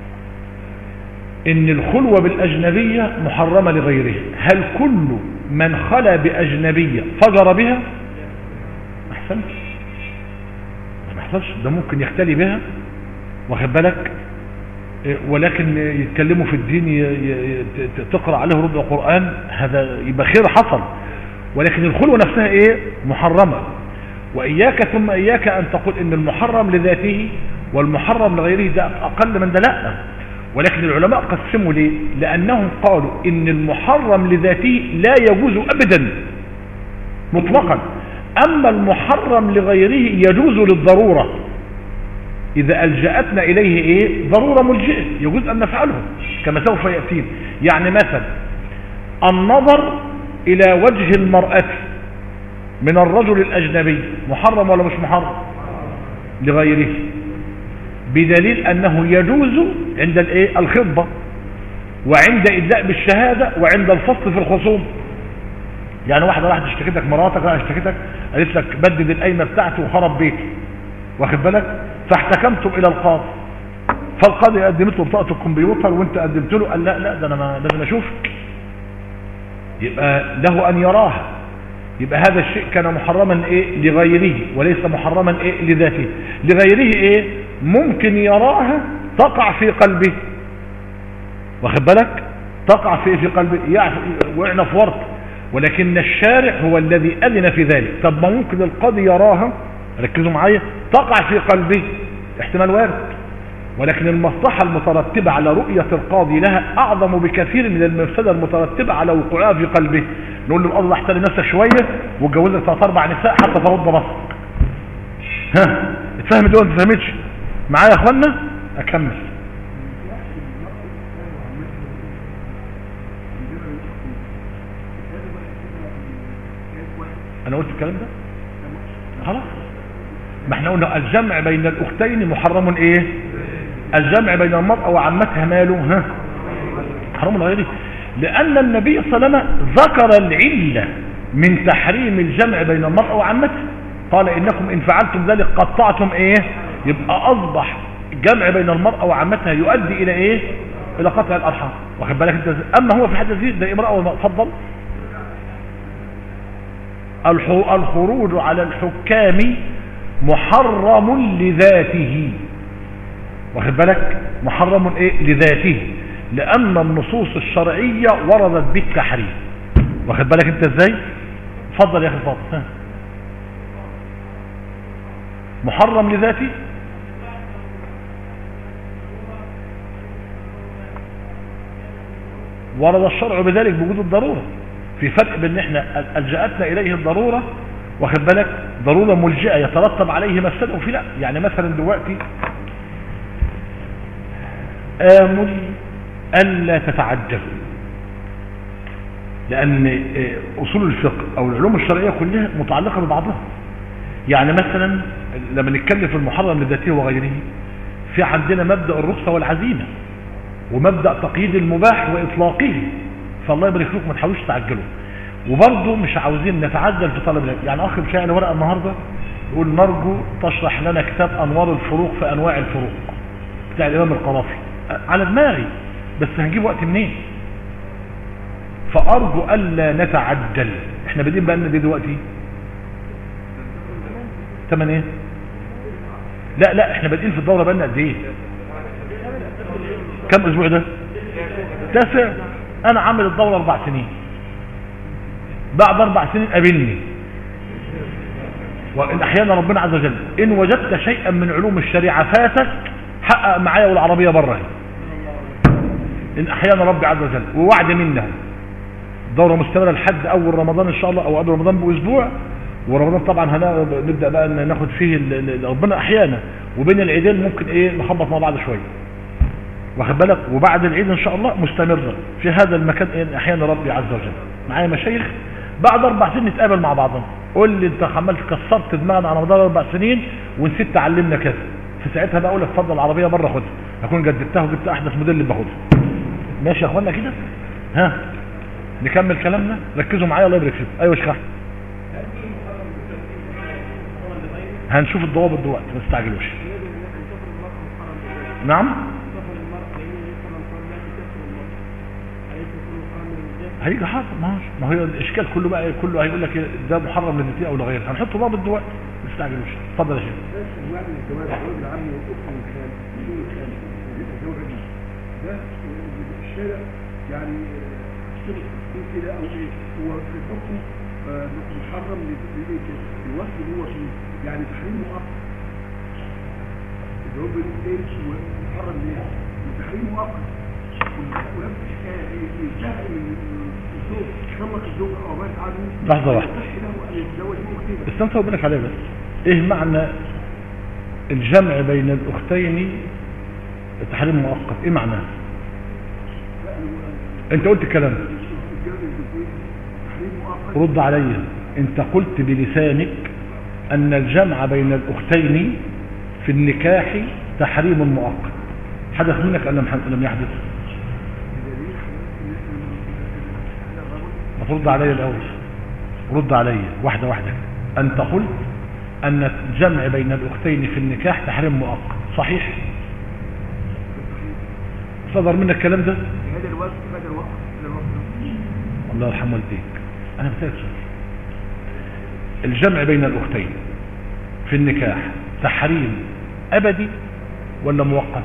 ان الخلوة بالاجنبية محرمة لغيره هل كل من خلى باجنبية فجر بها ما احسنش ما احسنش ده ممكن يختلي بها واخد بالك ولكن يتكلموا في الدين تقرأ عليه ربع قرآن هذا يبقى خير حصل ولكن الخلوة نفسها ايه محرمة وإياك ثم إياك أن تقول إن المحرم لذاته والمحرم لغيره ده أقل من ده لا ولكن العلماء قسموا ليه لأنهم قالوا إن المحرم لذاته لا يجوز أبدا مطلقا أما المحرم لغيره يجوز للضرورة إذا ألجأتنا إليه إيه ضرورة ملجئة يجوز أن نفعله كما سوف يأتين يعني مثلا النظر إلى وجه المرأة من الرجل الأجنبي محرم ولا مش محرم لغيره بدليل أنه يجوز عند الايه الخطبة وعند إدلاء بالشهادة وعند الفصل في الخصوم يعني واحدة راحت اشتكتك مراتك راحت اشتكتك قالت لك بدد القايمة بتاعتي وخرب بيتي واخد بالك فاحتكمتم الى القاضي فالقاضي قدمت له بطاقه الكمبيوتر وانت قدمت له قال لا لا ده انا ما لازم اشوفك يبقى له ان يراها يبقى هذا الشيء كان محرما ايه لغيره وليس محرما ايه لذاته لغيره ايه ممكن يراها تقع في قلبه واخد بالك تقع في في قلبه وقعنا في ورط ولكن الشارع هو الذي اذن في ذلك طب ما ممكن القاضي يراها ركزوا معايا تقع في قلبه احتمال وارد ولكن المصلحة المترتبة على رؤية القاضي لها أعظم بكثير من المفسدة المترتبة على وقوعها في قلبه نقول له الله احترم نفسك شوية واتجوزك ثلاث أربع نساء حتى ترد بصرك ها اتفهم دول ما تفهمتش معايا يا اخوانا اكمل انا قلت الكلام ده خلاص ما احنا قلنا الجمع بين الاختين محرم ايه الجمع بين المرأة وعمتها ماله ها حرام غيره لان النبي صلى الله عليه وسلم ذكر العلة من تحريم الجمع بين المرأة وعمتها قال انكم ان فعلتم ذلك قطعتم ايه يبقى اصبح جمع بين المرأة وعمتها يؤدي الى ايه الى قطع الارحام واخد بالك انت اما هو في حد ذي ده امرأة فضل الخروج على الحكام محرم لذاته واخد بالك محرم ايه لذاته لان النصوص الشرعية وردت بالتحريم واخد بالك انت ازاي اتفضل يا اخي فاضل محرم لذاته ورد الشرع بذلك بوجود الضرورة في فرق بين احنا الجأتنا اليه الضرورة واخد بالك ضرورة ملجئة يترتب عليه مفسده وفي لا يعني مثلا دلوقتي آمل ألا تتعجب لأن أصول الفقه أو العلوم الشرعية كلها متعلقة ببعضها يعني مثلا لما نتكلم في المحرم لذاته وغيره في عندنا مبدأ الرخصة والعزيمة ومبدأ تقييد المباح وإطلاقه فالله يبارك فيكم ما تحاولوش تعجلوا وبرضه مش عاوزين نتعجل في طلب العلم يعني اخ مش ورقه النهارده يقول نرجو تشرح لنا كتاب انوار الفروق في انواع الفروق بتاع الامام القرافي على دماغي بس هنجيب وقت منين فارجو الا نتعجل احنا بادئين بقى لنا دي دلوقتي تمن ايه لا لا احنا بادئين في الدوره بقى لنا قد ايه كم اسبوع ده تاسع انا عامل الدوره اربع سنين بعد اربع سنين قابلني وان احيانا ربنا عز وجل ان وجدت شيئا من علوم الشريعه فاتك حقق معايا والعربيه بره اهي ان احيانا ربي عز وجل ووعد منها دوره مستمره لحد اول رمضان ان شاء الله او قبل رمضان باسبوع ورمضان طبعا هنبدا بقى ناخد فيه ال- ال- ربنا احيانا وبين العيدين ممكن ايه نخبط مع بعض شويه واخد بالك وبعد العيد ان شاء الله مستمره في هذا المكان إيه احيانا ربي عز وجل معايا مشايخ بعد اربع سنين نتقابل مع بعضنا قول لي انت عمال كسرت دماغنا على مدار اربع سنين ونسيت تعلمنا كذا في ساعتها بقى اقول لك اتفضل العربيه بره خدها اكون جددتها وجبت احدث موديل اللي باخدها ماشي يا اخوانا كده ها نكمل كلامنا ركزوا معايا الله يبارك فيكم ايوه يا شيخ أحمد. هنشوف الضوابط دلوقتي ما تستعجلوش نعم هيجي حاضر ماشي ما هو الاشكال كله بقى كله هيقول لك ده محرم للنساء او لغيره هنحط ضابط دلوقتي ما تستعجلوش اتفضل يا شيخ واحد من الجماعة الراجل عمي وأخت من خال من خال بيبقى زوجة دي ده في الشارع يعني اشتغل تكون كده أو إيه هو في الحكم آه، محرم لإيه كده الوقت اللي هو فيه يعني تحريم مؤقت اللي هو بالإيه محرم ليه؟ تحريم مؤقت ونفس الحكاية إيه ينتهي من الزوج طلق الزوج أو مات عنه لحظة واحدة. يصح له أن يتزوج أختين استنى ربنا عليه بس ايه معنى الجمع بين الاختين تحريم مؤقت ايه معناه انت قلت الكلام ده. تحريم مؤقت رد علي انت قلت بلسانك ان الجمع بين الاختين في النكاح تحريم مؤقت حدث منك ام لم لم يحدث ما ترد علي الاول رد علي واحده واحده انت قلت ان الجمع بين الاختين في النكاح تحريم مؤقت صحيح صدر منك الكلام ده هذا الوقت هذا الوقت هذا الوقت الله يرحمه والديك انا بسألك سؤال الجمع بين الاختين في النكاح تحريم ابدي ولا مؤقت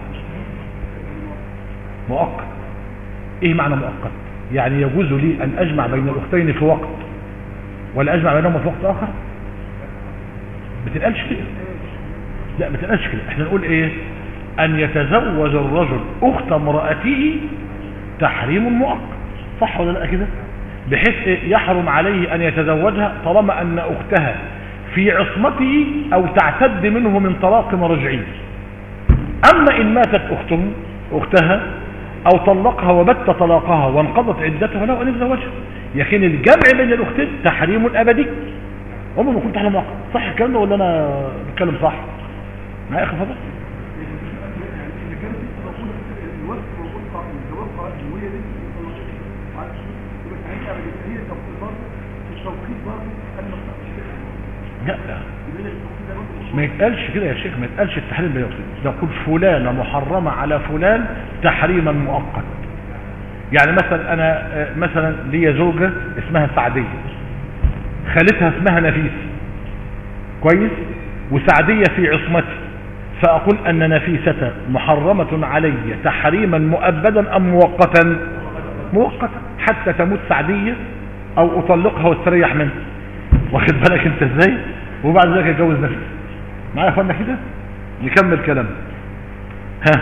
مؤقت ايه معنى مؤقت يعني يجوز لي ان اجمع بين الاختين في وقت ولا اجمع بينهما في وقت اخر ما تنقلش كده لا ما تنقلش كده احنا نقول ايه ان يتزوج الرجل اخت امرأته تحريم مؤقت صح ولا لا كده بحيث إيه؟ يحرم عليه ان يتزوجها طالما ان اختها في عصمته او تعتد منه من طلاق رجعي اما ان ماتت اخته اختها او طلقها وبت طلاقها وانقضت عدتها له ان يتزوجها لكن الجمع بين الاختين تحريم ابدي عمر ما كنت احلم واقع صح الكلام ده ولا انا بتكلم صح معايا يا اخي فضل اللي كانت موجودة الوقت موجود قائم الجواب قائم وهي دي يبقى ساعتها بتبقى هي توقيت برضه التوقيت برضه أنا ما بتعرفش لا يبقى التوقيت ده برضه ما يتقالش كده يا شيخ ما يتقالش التحريم بين الاختين نقول فلانة محرمة على فلان تحريما مؤقت يعني مثلا انا آه، مثلا ليا زوجة اسمها سعدية خالتها اسمها نفيس كويس وسعدية في عصمتي فأقول أن نفيسة محرمة علي تحريما مؤبدا أم مؤقتا مؤقتا حتى تموت سعدية أو أطلقها واستريح منها واخد بالك أنت إزاي وبعد ذلك أتجوز نفيس معايا يا أخوانا كده نكمل كلام ها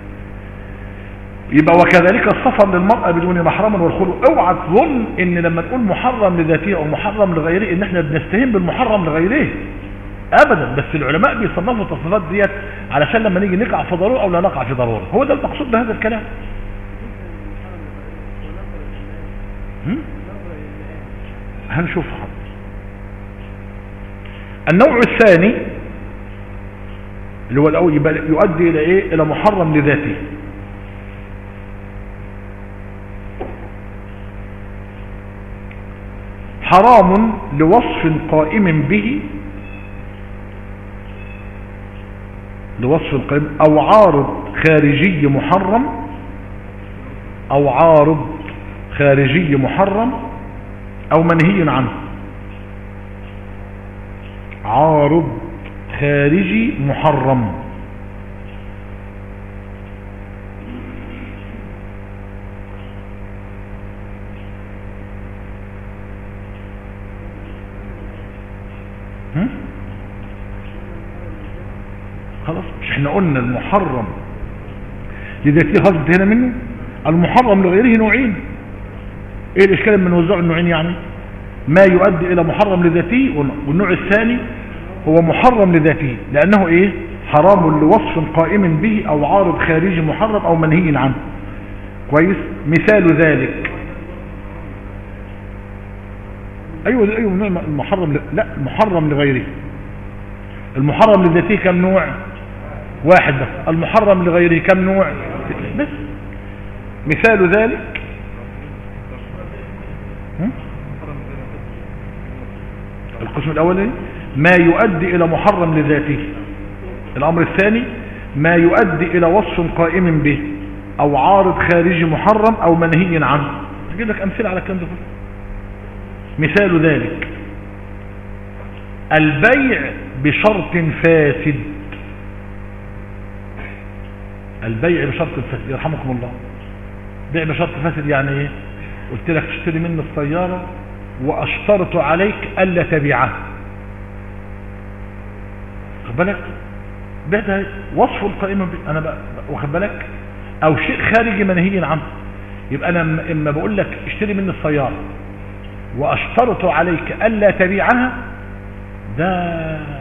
يبقى وكذلك السفر للمرأة بدون محرم والخلو اوعى تظن ان لما نقول محرم لذاته او محرم لغيره ان احنا بنستهين بالمحرم لغيره ابدا بس العلماء بيصنفوا التصنيفات ديت علشان لما نيجي نقع في ضروره او لا نقع في ضروره هو ده المقصود بهذا الكلام هم؟ هنشوف حاضر النوع الثاني اللي هو الاول يبقى يؤدي الى ايه الى محرم لذاته حرام لوصف قائم به لوصف القائم او عارض خارجي محرم او عارض خارجي محرم او منهي عنه عارض خارجي محرم هم؟ خلاص مش احنا قلنا المحرم لذاته خلاص انتهينا منه المحرم لغيره نوعين ايه الاشكال لما نوزعه النوعين يعني ما يؤدي الى محرم لذاته والنوع الثاني هو محرم لذاته لانه ايه حرام لوصف قائم به او عارض خارجي محرم او منهي عنه كويس مثال ذلك ايوه ايوه نوع المحرم ل... لا المحرم لغيره المحرم لذاته كم نوع واحد بس المحرم لغيره كم نوع بس مثال ذلك هم؟ القسم الاولاني ما يؤدي الى محرم لذاته الامر الثاني ما يؤدي الى وصف قائم به او عارض خارجي محرم او منهي عنه اجيب لك امثله على الكلام ده كله مثال ذلك البيع بشرط فاسد البيع بشرط فاسد يرحمكم الله بيع بشرط فاسد يعني ايه قلت لك تشتري مني السيارة واشترط عليك الا تبيعها خد بالك بيع ده وصف القائمة ب... انا بقى واخد بالك او شيء خارجي منهي عنه يبقى انا اما بقول لك اشتري مني السيارة واشترط عليك الا تبيعها ده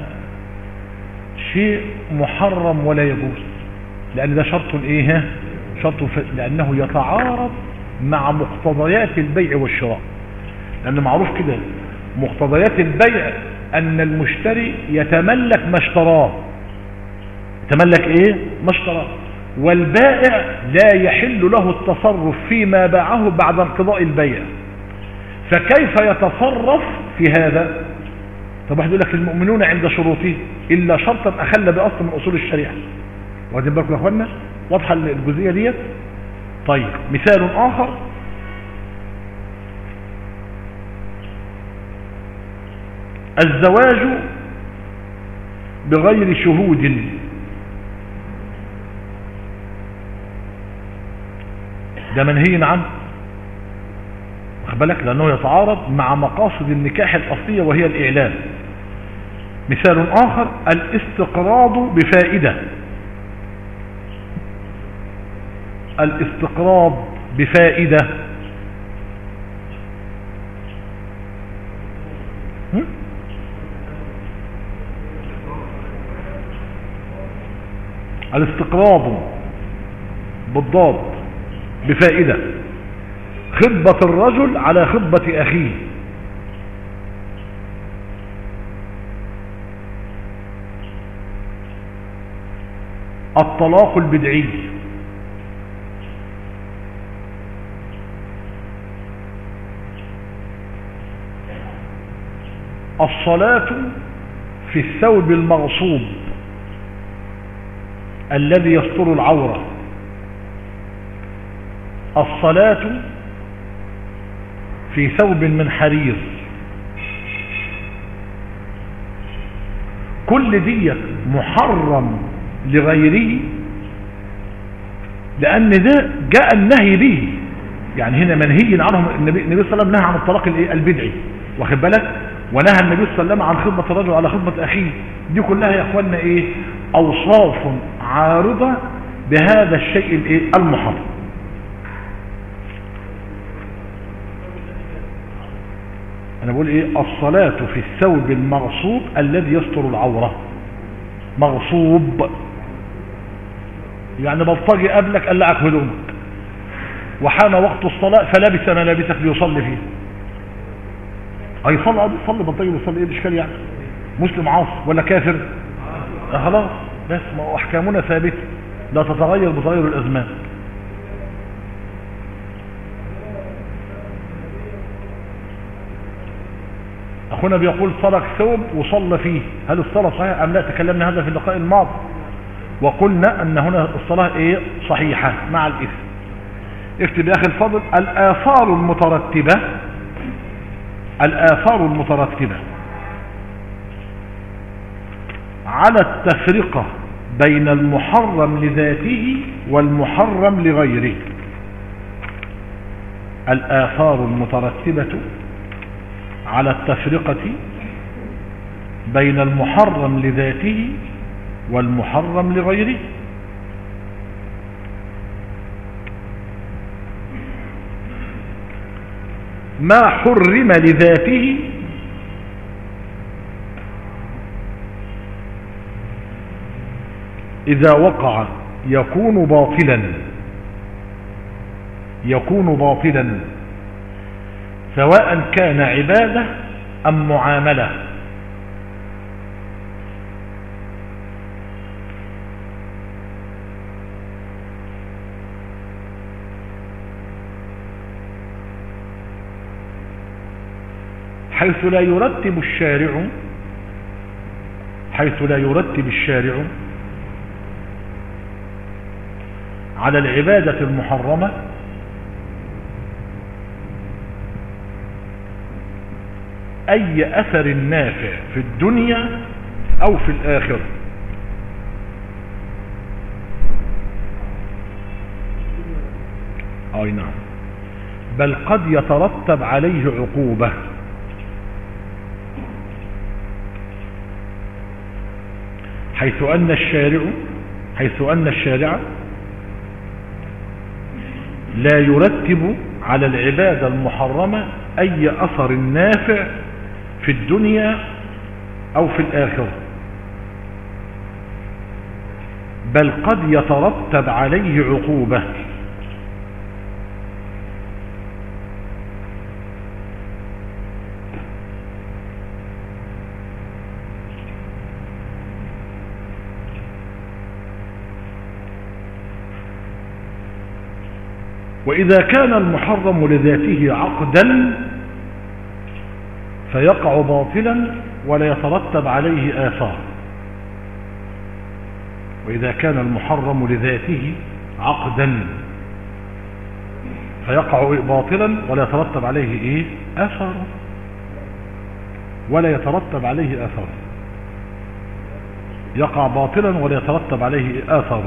شيء محرم ولا يجوز لان ده شرط ايه شرط ف... لانه يتعارض مع مقتضيات البيع والشراء لان معروف كده مقتضيات البيع ان المشتري يتملك ما اشتراه يتملك ايه ما اشتراه والبائع لا يحل له التصرف فيما باعه بعد انقضاء البيع فكيف يتصرف في هذا طب واحد يقول لك المؤمنون عند شروطه الا شرطا اخل باصل من اصول الشريعه واخدين بالكم يا اخوانا واضحه الجزئيه ديت طيب مثال اخر الزواج بغير شهود ده منهي عنه واخد بالك لانه يتعارض مع مقاصد النكاح الاصليه وهي الاعلان مثال اخر الاستقراض بفائده الاستقراض بفائده هم؟ الاستقراض بالضاد بفائده خطبة الرجل على خطبة أخيه الطلاق البدعي الصلاة في الثوب المغصوب الذي يستر العورة الصلاة في ثوب من حرير كل ديت محرم لغيره لأن ده جاء النهي به يعني هنا منهي عنه النبي, النبي صلى الله عليه وسلم نهى عن الطلاق البدعي واخد بالك ونهى النبي صلى الله عليه وسلم عن خطبة الرجل على خطبة أخيه دي كلها يا أخوانا إيه أوصاف عارضة بهذا الشيء الإيه المحرم انا بقول ايه الصلاة في الثوب المغصوب الذي يستر العورة مغصوب يعني بلطجي قبلك قلعك هدومك وحان وقت الصلاة فلبس ملابسك ليصلي فيه هيصلي صلي بلطجي بيصلي ايه الاشكال يعني مسلم عاصي ولا كافر آه خلاص بس ما هو احكامنا ثابته لا تتغير بتغير الازمان أخونا بيقول سرق ثوب وصلى فيه هل الصلاة صحيح أم لا تكلمنا هذا في اللقاء الماضي وقلنا أن هنا الصلاة إيه صحيحة مع الإثم اكتب يا أخي الفضل الآثار المترتبة الآثار المترتبة على التفرقة بين المحرم لذاته والمحرم لغيره الآثار المترتبة على التفرقة بين المحرم لذاته والمحرم لغيره ما حرم لذاته إذا وقع يكون باطلا يكون باطلا سواء كان عبادة أم معاملة حيث لا يرتب الشارع حيث لا يرتب الشارع على العبادة المحرمة أي أثر نافع في الدنيا أو في الآخرة أي نعم بل قد يترتب عليه عقوبة حيث أن الشارع حيث أن الشارع لا يرتب على العبادة المحرمة أي أثر نافع في الدنيا أو في الآخرة بل قد يترتب عليه عقوبة وإذا كان المحرم لذاته عقدا فيقع باطلا ولا يترتب عليه آثار وإذا كان المحرم لذاته عقدا فيقع باطلا ولا يترتب عليه إيه آثار ولا يترتب عليه آثار يقع باطلا ولا يترتب عليه آثار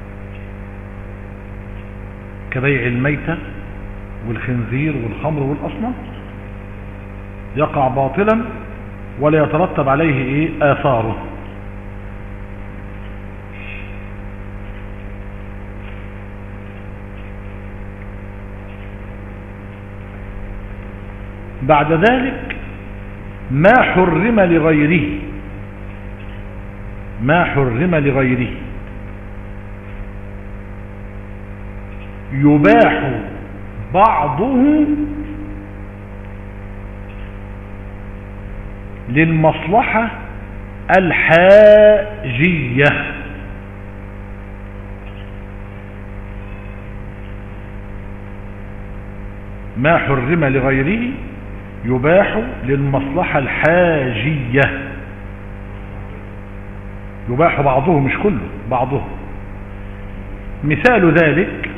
كبيع الميتة والخنزير والخمر والأصنام يقع باطلا ولا يترتب عليه ايه آثاره بعد ذلك ما حرم لغيره ما حرم لغيره يباح بعضه للمصلحة الحاجية ما حرم لغيره يباح للمصلحة الحاجية يباح بعضه مش كله بعضه مثال ذلك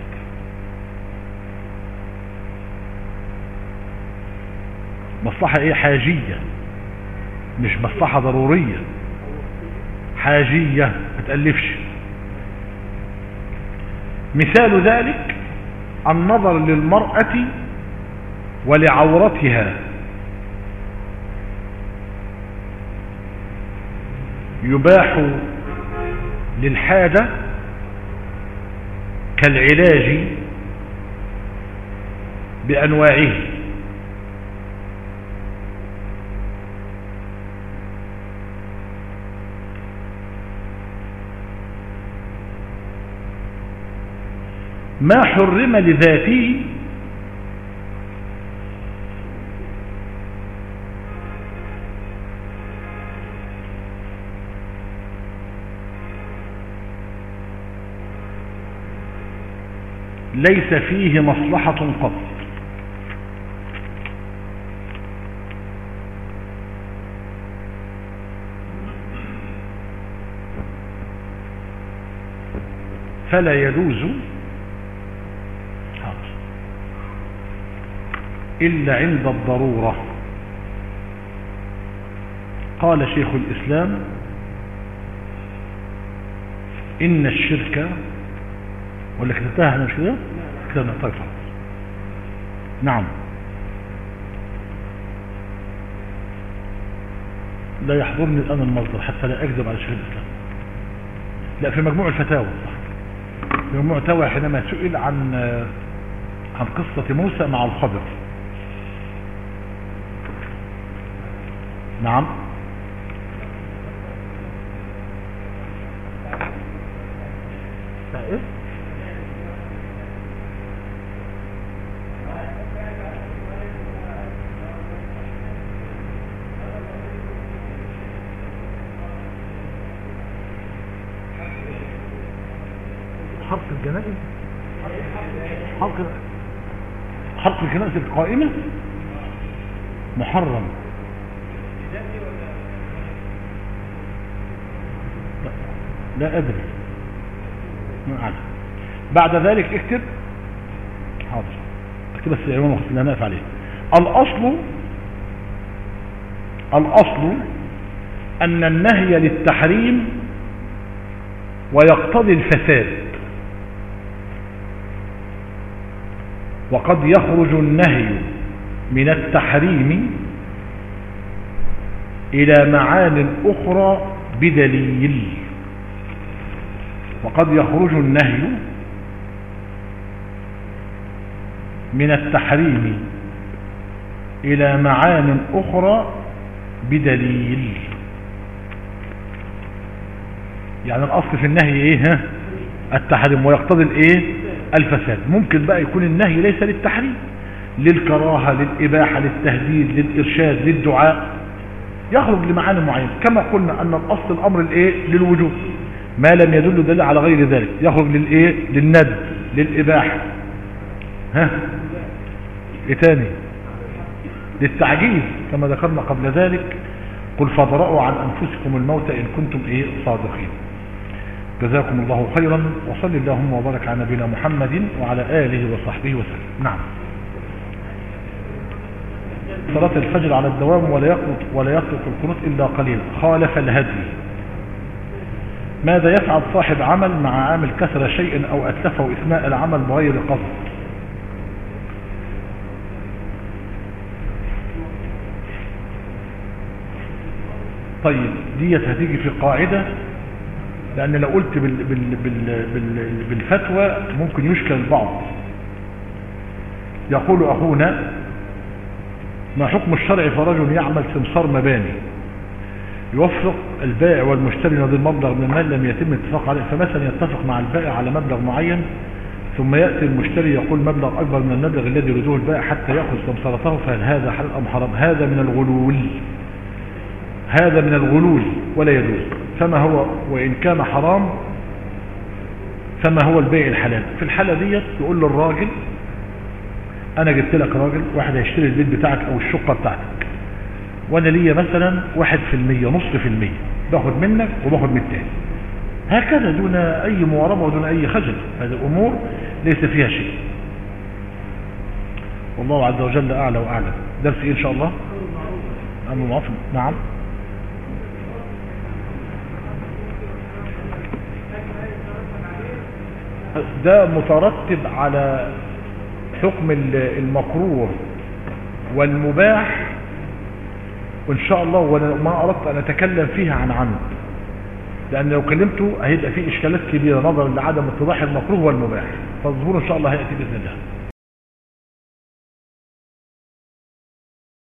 مصلحة ايه حاجية مش مصلحة ضرورية حاجية ما تألفش مثال ذلك النظر للمرأة ولعورتها يباح للحاجة كالعلاج بأنواعه ما حرم لذاته ليس فيه مصلحة قط فلا يجوز حاضر. إلا عند الضرورة قال شيخ الإسلام إن الشرك ولا كتبتها أنا مش كده كتبنا طيب خلاص. نعم لا يحضرني الآن المصدر حتى لا أكذب على شيخ الإسلام لا في مجموع الفتاوى في مجموع الفتاوى حينما سئل عن عن قصة موسى مع الخضر نعم إيه؟ حرق الجنائز حرق حرق الجنائز القائمة محرم لا, لا أدري ما أعلم بعد ذلك اكتب حاضر اكتب بس العنوان وقت اللي هنقف عليه الأصل الأصل أن النهي للتحريم ويقتضي الفساد وقد يخرج النهي من التحريم إلى معان أخرى بدليل وقد يخرج النهي من التحريم إلى معان أخرى بدليل يعني الأصل في النهي إيه ها؟ التحريم ويقتضي الإيه الفساد ممكن بقى يكون النهي ليس للتحريم للكراهة للإباحة للتهديد للإرشاد للدعاء يخرج لمعاني معينة كما قلنا أن الأصل الأمر الإيه للوجوب ما لم يدل دليل على غير ذلك يخرج للإيه للند للإباحة ها إيه تاني للتعجيز كما ذكرنا قبل ذلك قل فضرأوا عن أنفسكم الموت إن كنتم إيه صادقين جزاكم الله خيرا وصل اللهم وبارك على نبينا محمد وعلى آله وصحبه وسلم نعم صلاة الفجر على الدوام ولا يقنط ولا يترك القنوت إلا قليلا خالف الهدي ماذا يفعل صاحب عمل مع عامل كسر شيء أو أتلفه إثناء العمل بغير قصد طيب ديت هتيجي في قاعدة لأن لو قلت بال بال بال بال بالفتوى ممكن يشكل البعض يقول أخونا ما حكم الشرع فرجل يعمل سمسار مباني يوفق البائع والمشتري نظير مبلغ من المال لم يتم الاتفاق عليه فمثلا يتفق مع البائع على مبلغ معين ثم يأتي المشتري يقول مبلغ أكبر من المبلغ الذي يريده البائع حتى يأخذ سمسارته فهل هذا حلال أم حرام هذا من الغلول هذا من الغلول ولا يجوز فما هو وإن كان حرام فما هو البيع الحلال في الحالة ديت يقول للراجل أنا جبت لك راجل واحد هيشتري البيت بتاعك أو الشقة بتاعتك وأنا ليا مثلا واحد في المية نص في المية باخد منك وباخد من التاني هكذا دون أي مواربة ودون أي خجل هذه الأمور ليس فيها شيء والله عز وجل أعلى وأعلم درس إيه إن شاء الله أمر معروف نعم ده مترتب على حكم المكروه والمباح وان شاء الله وانا ما اردت ان اتكلم فيها عن عمد لان لو كلمته هيبقى فيه اشكالات كبيره نظرا لعدم اتضاح المكروه والمباح فالظهور ان شاء الله هياتي باذن الله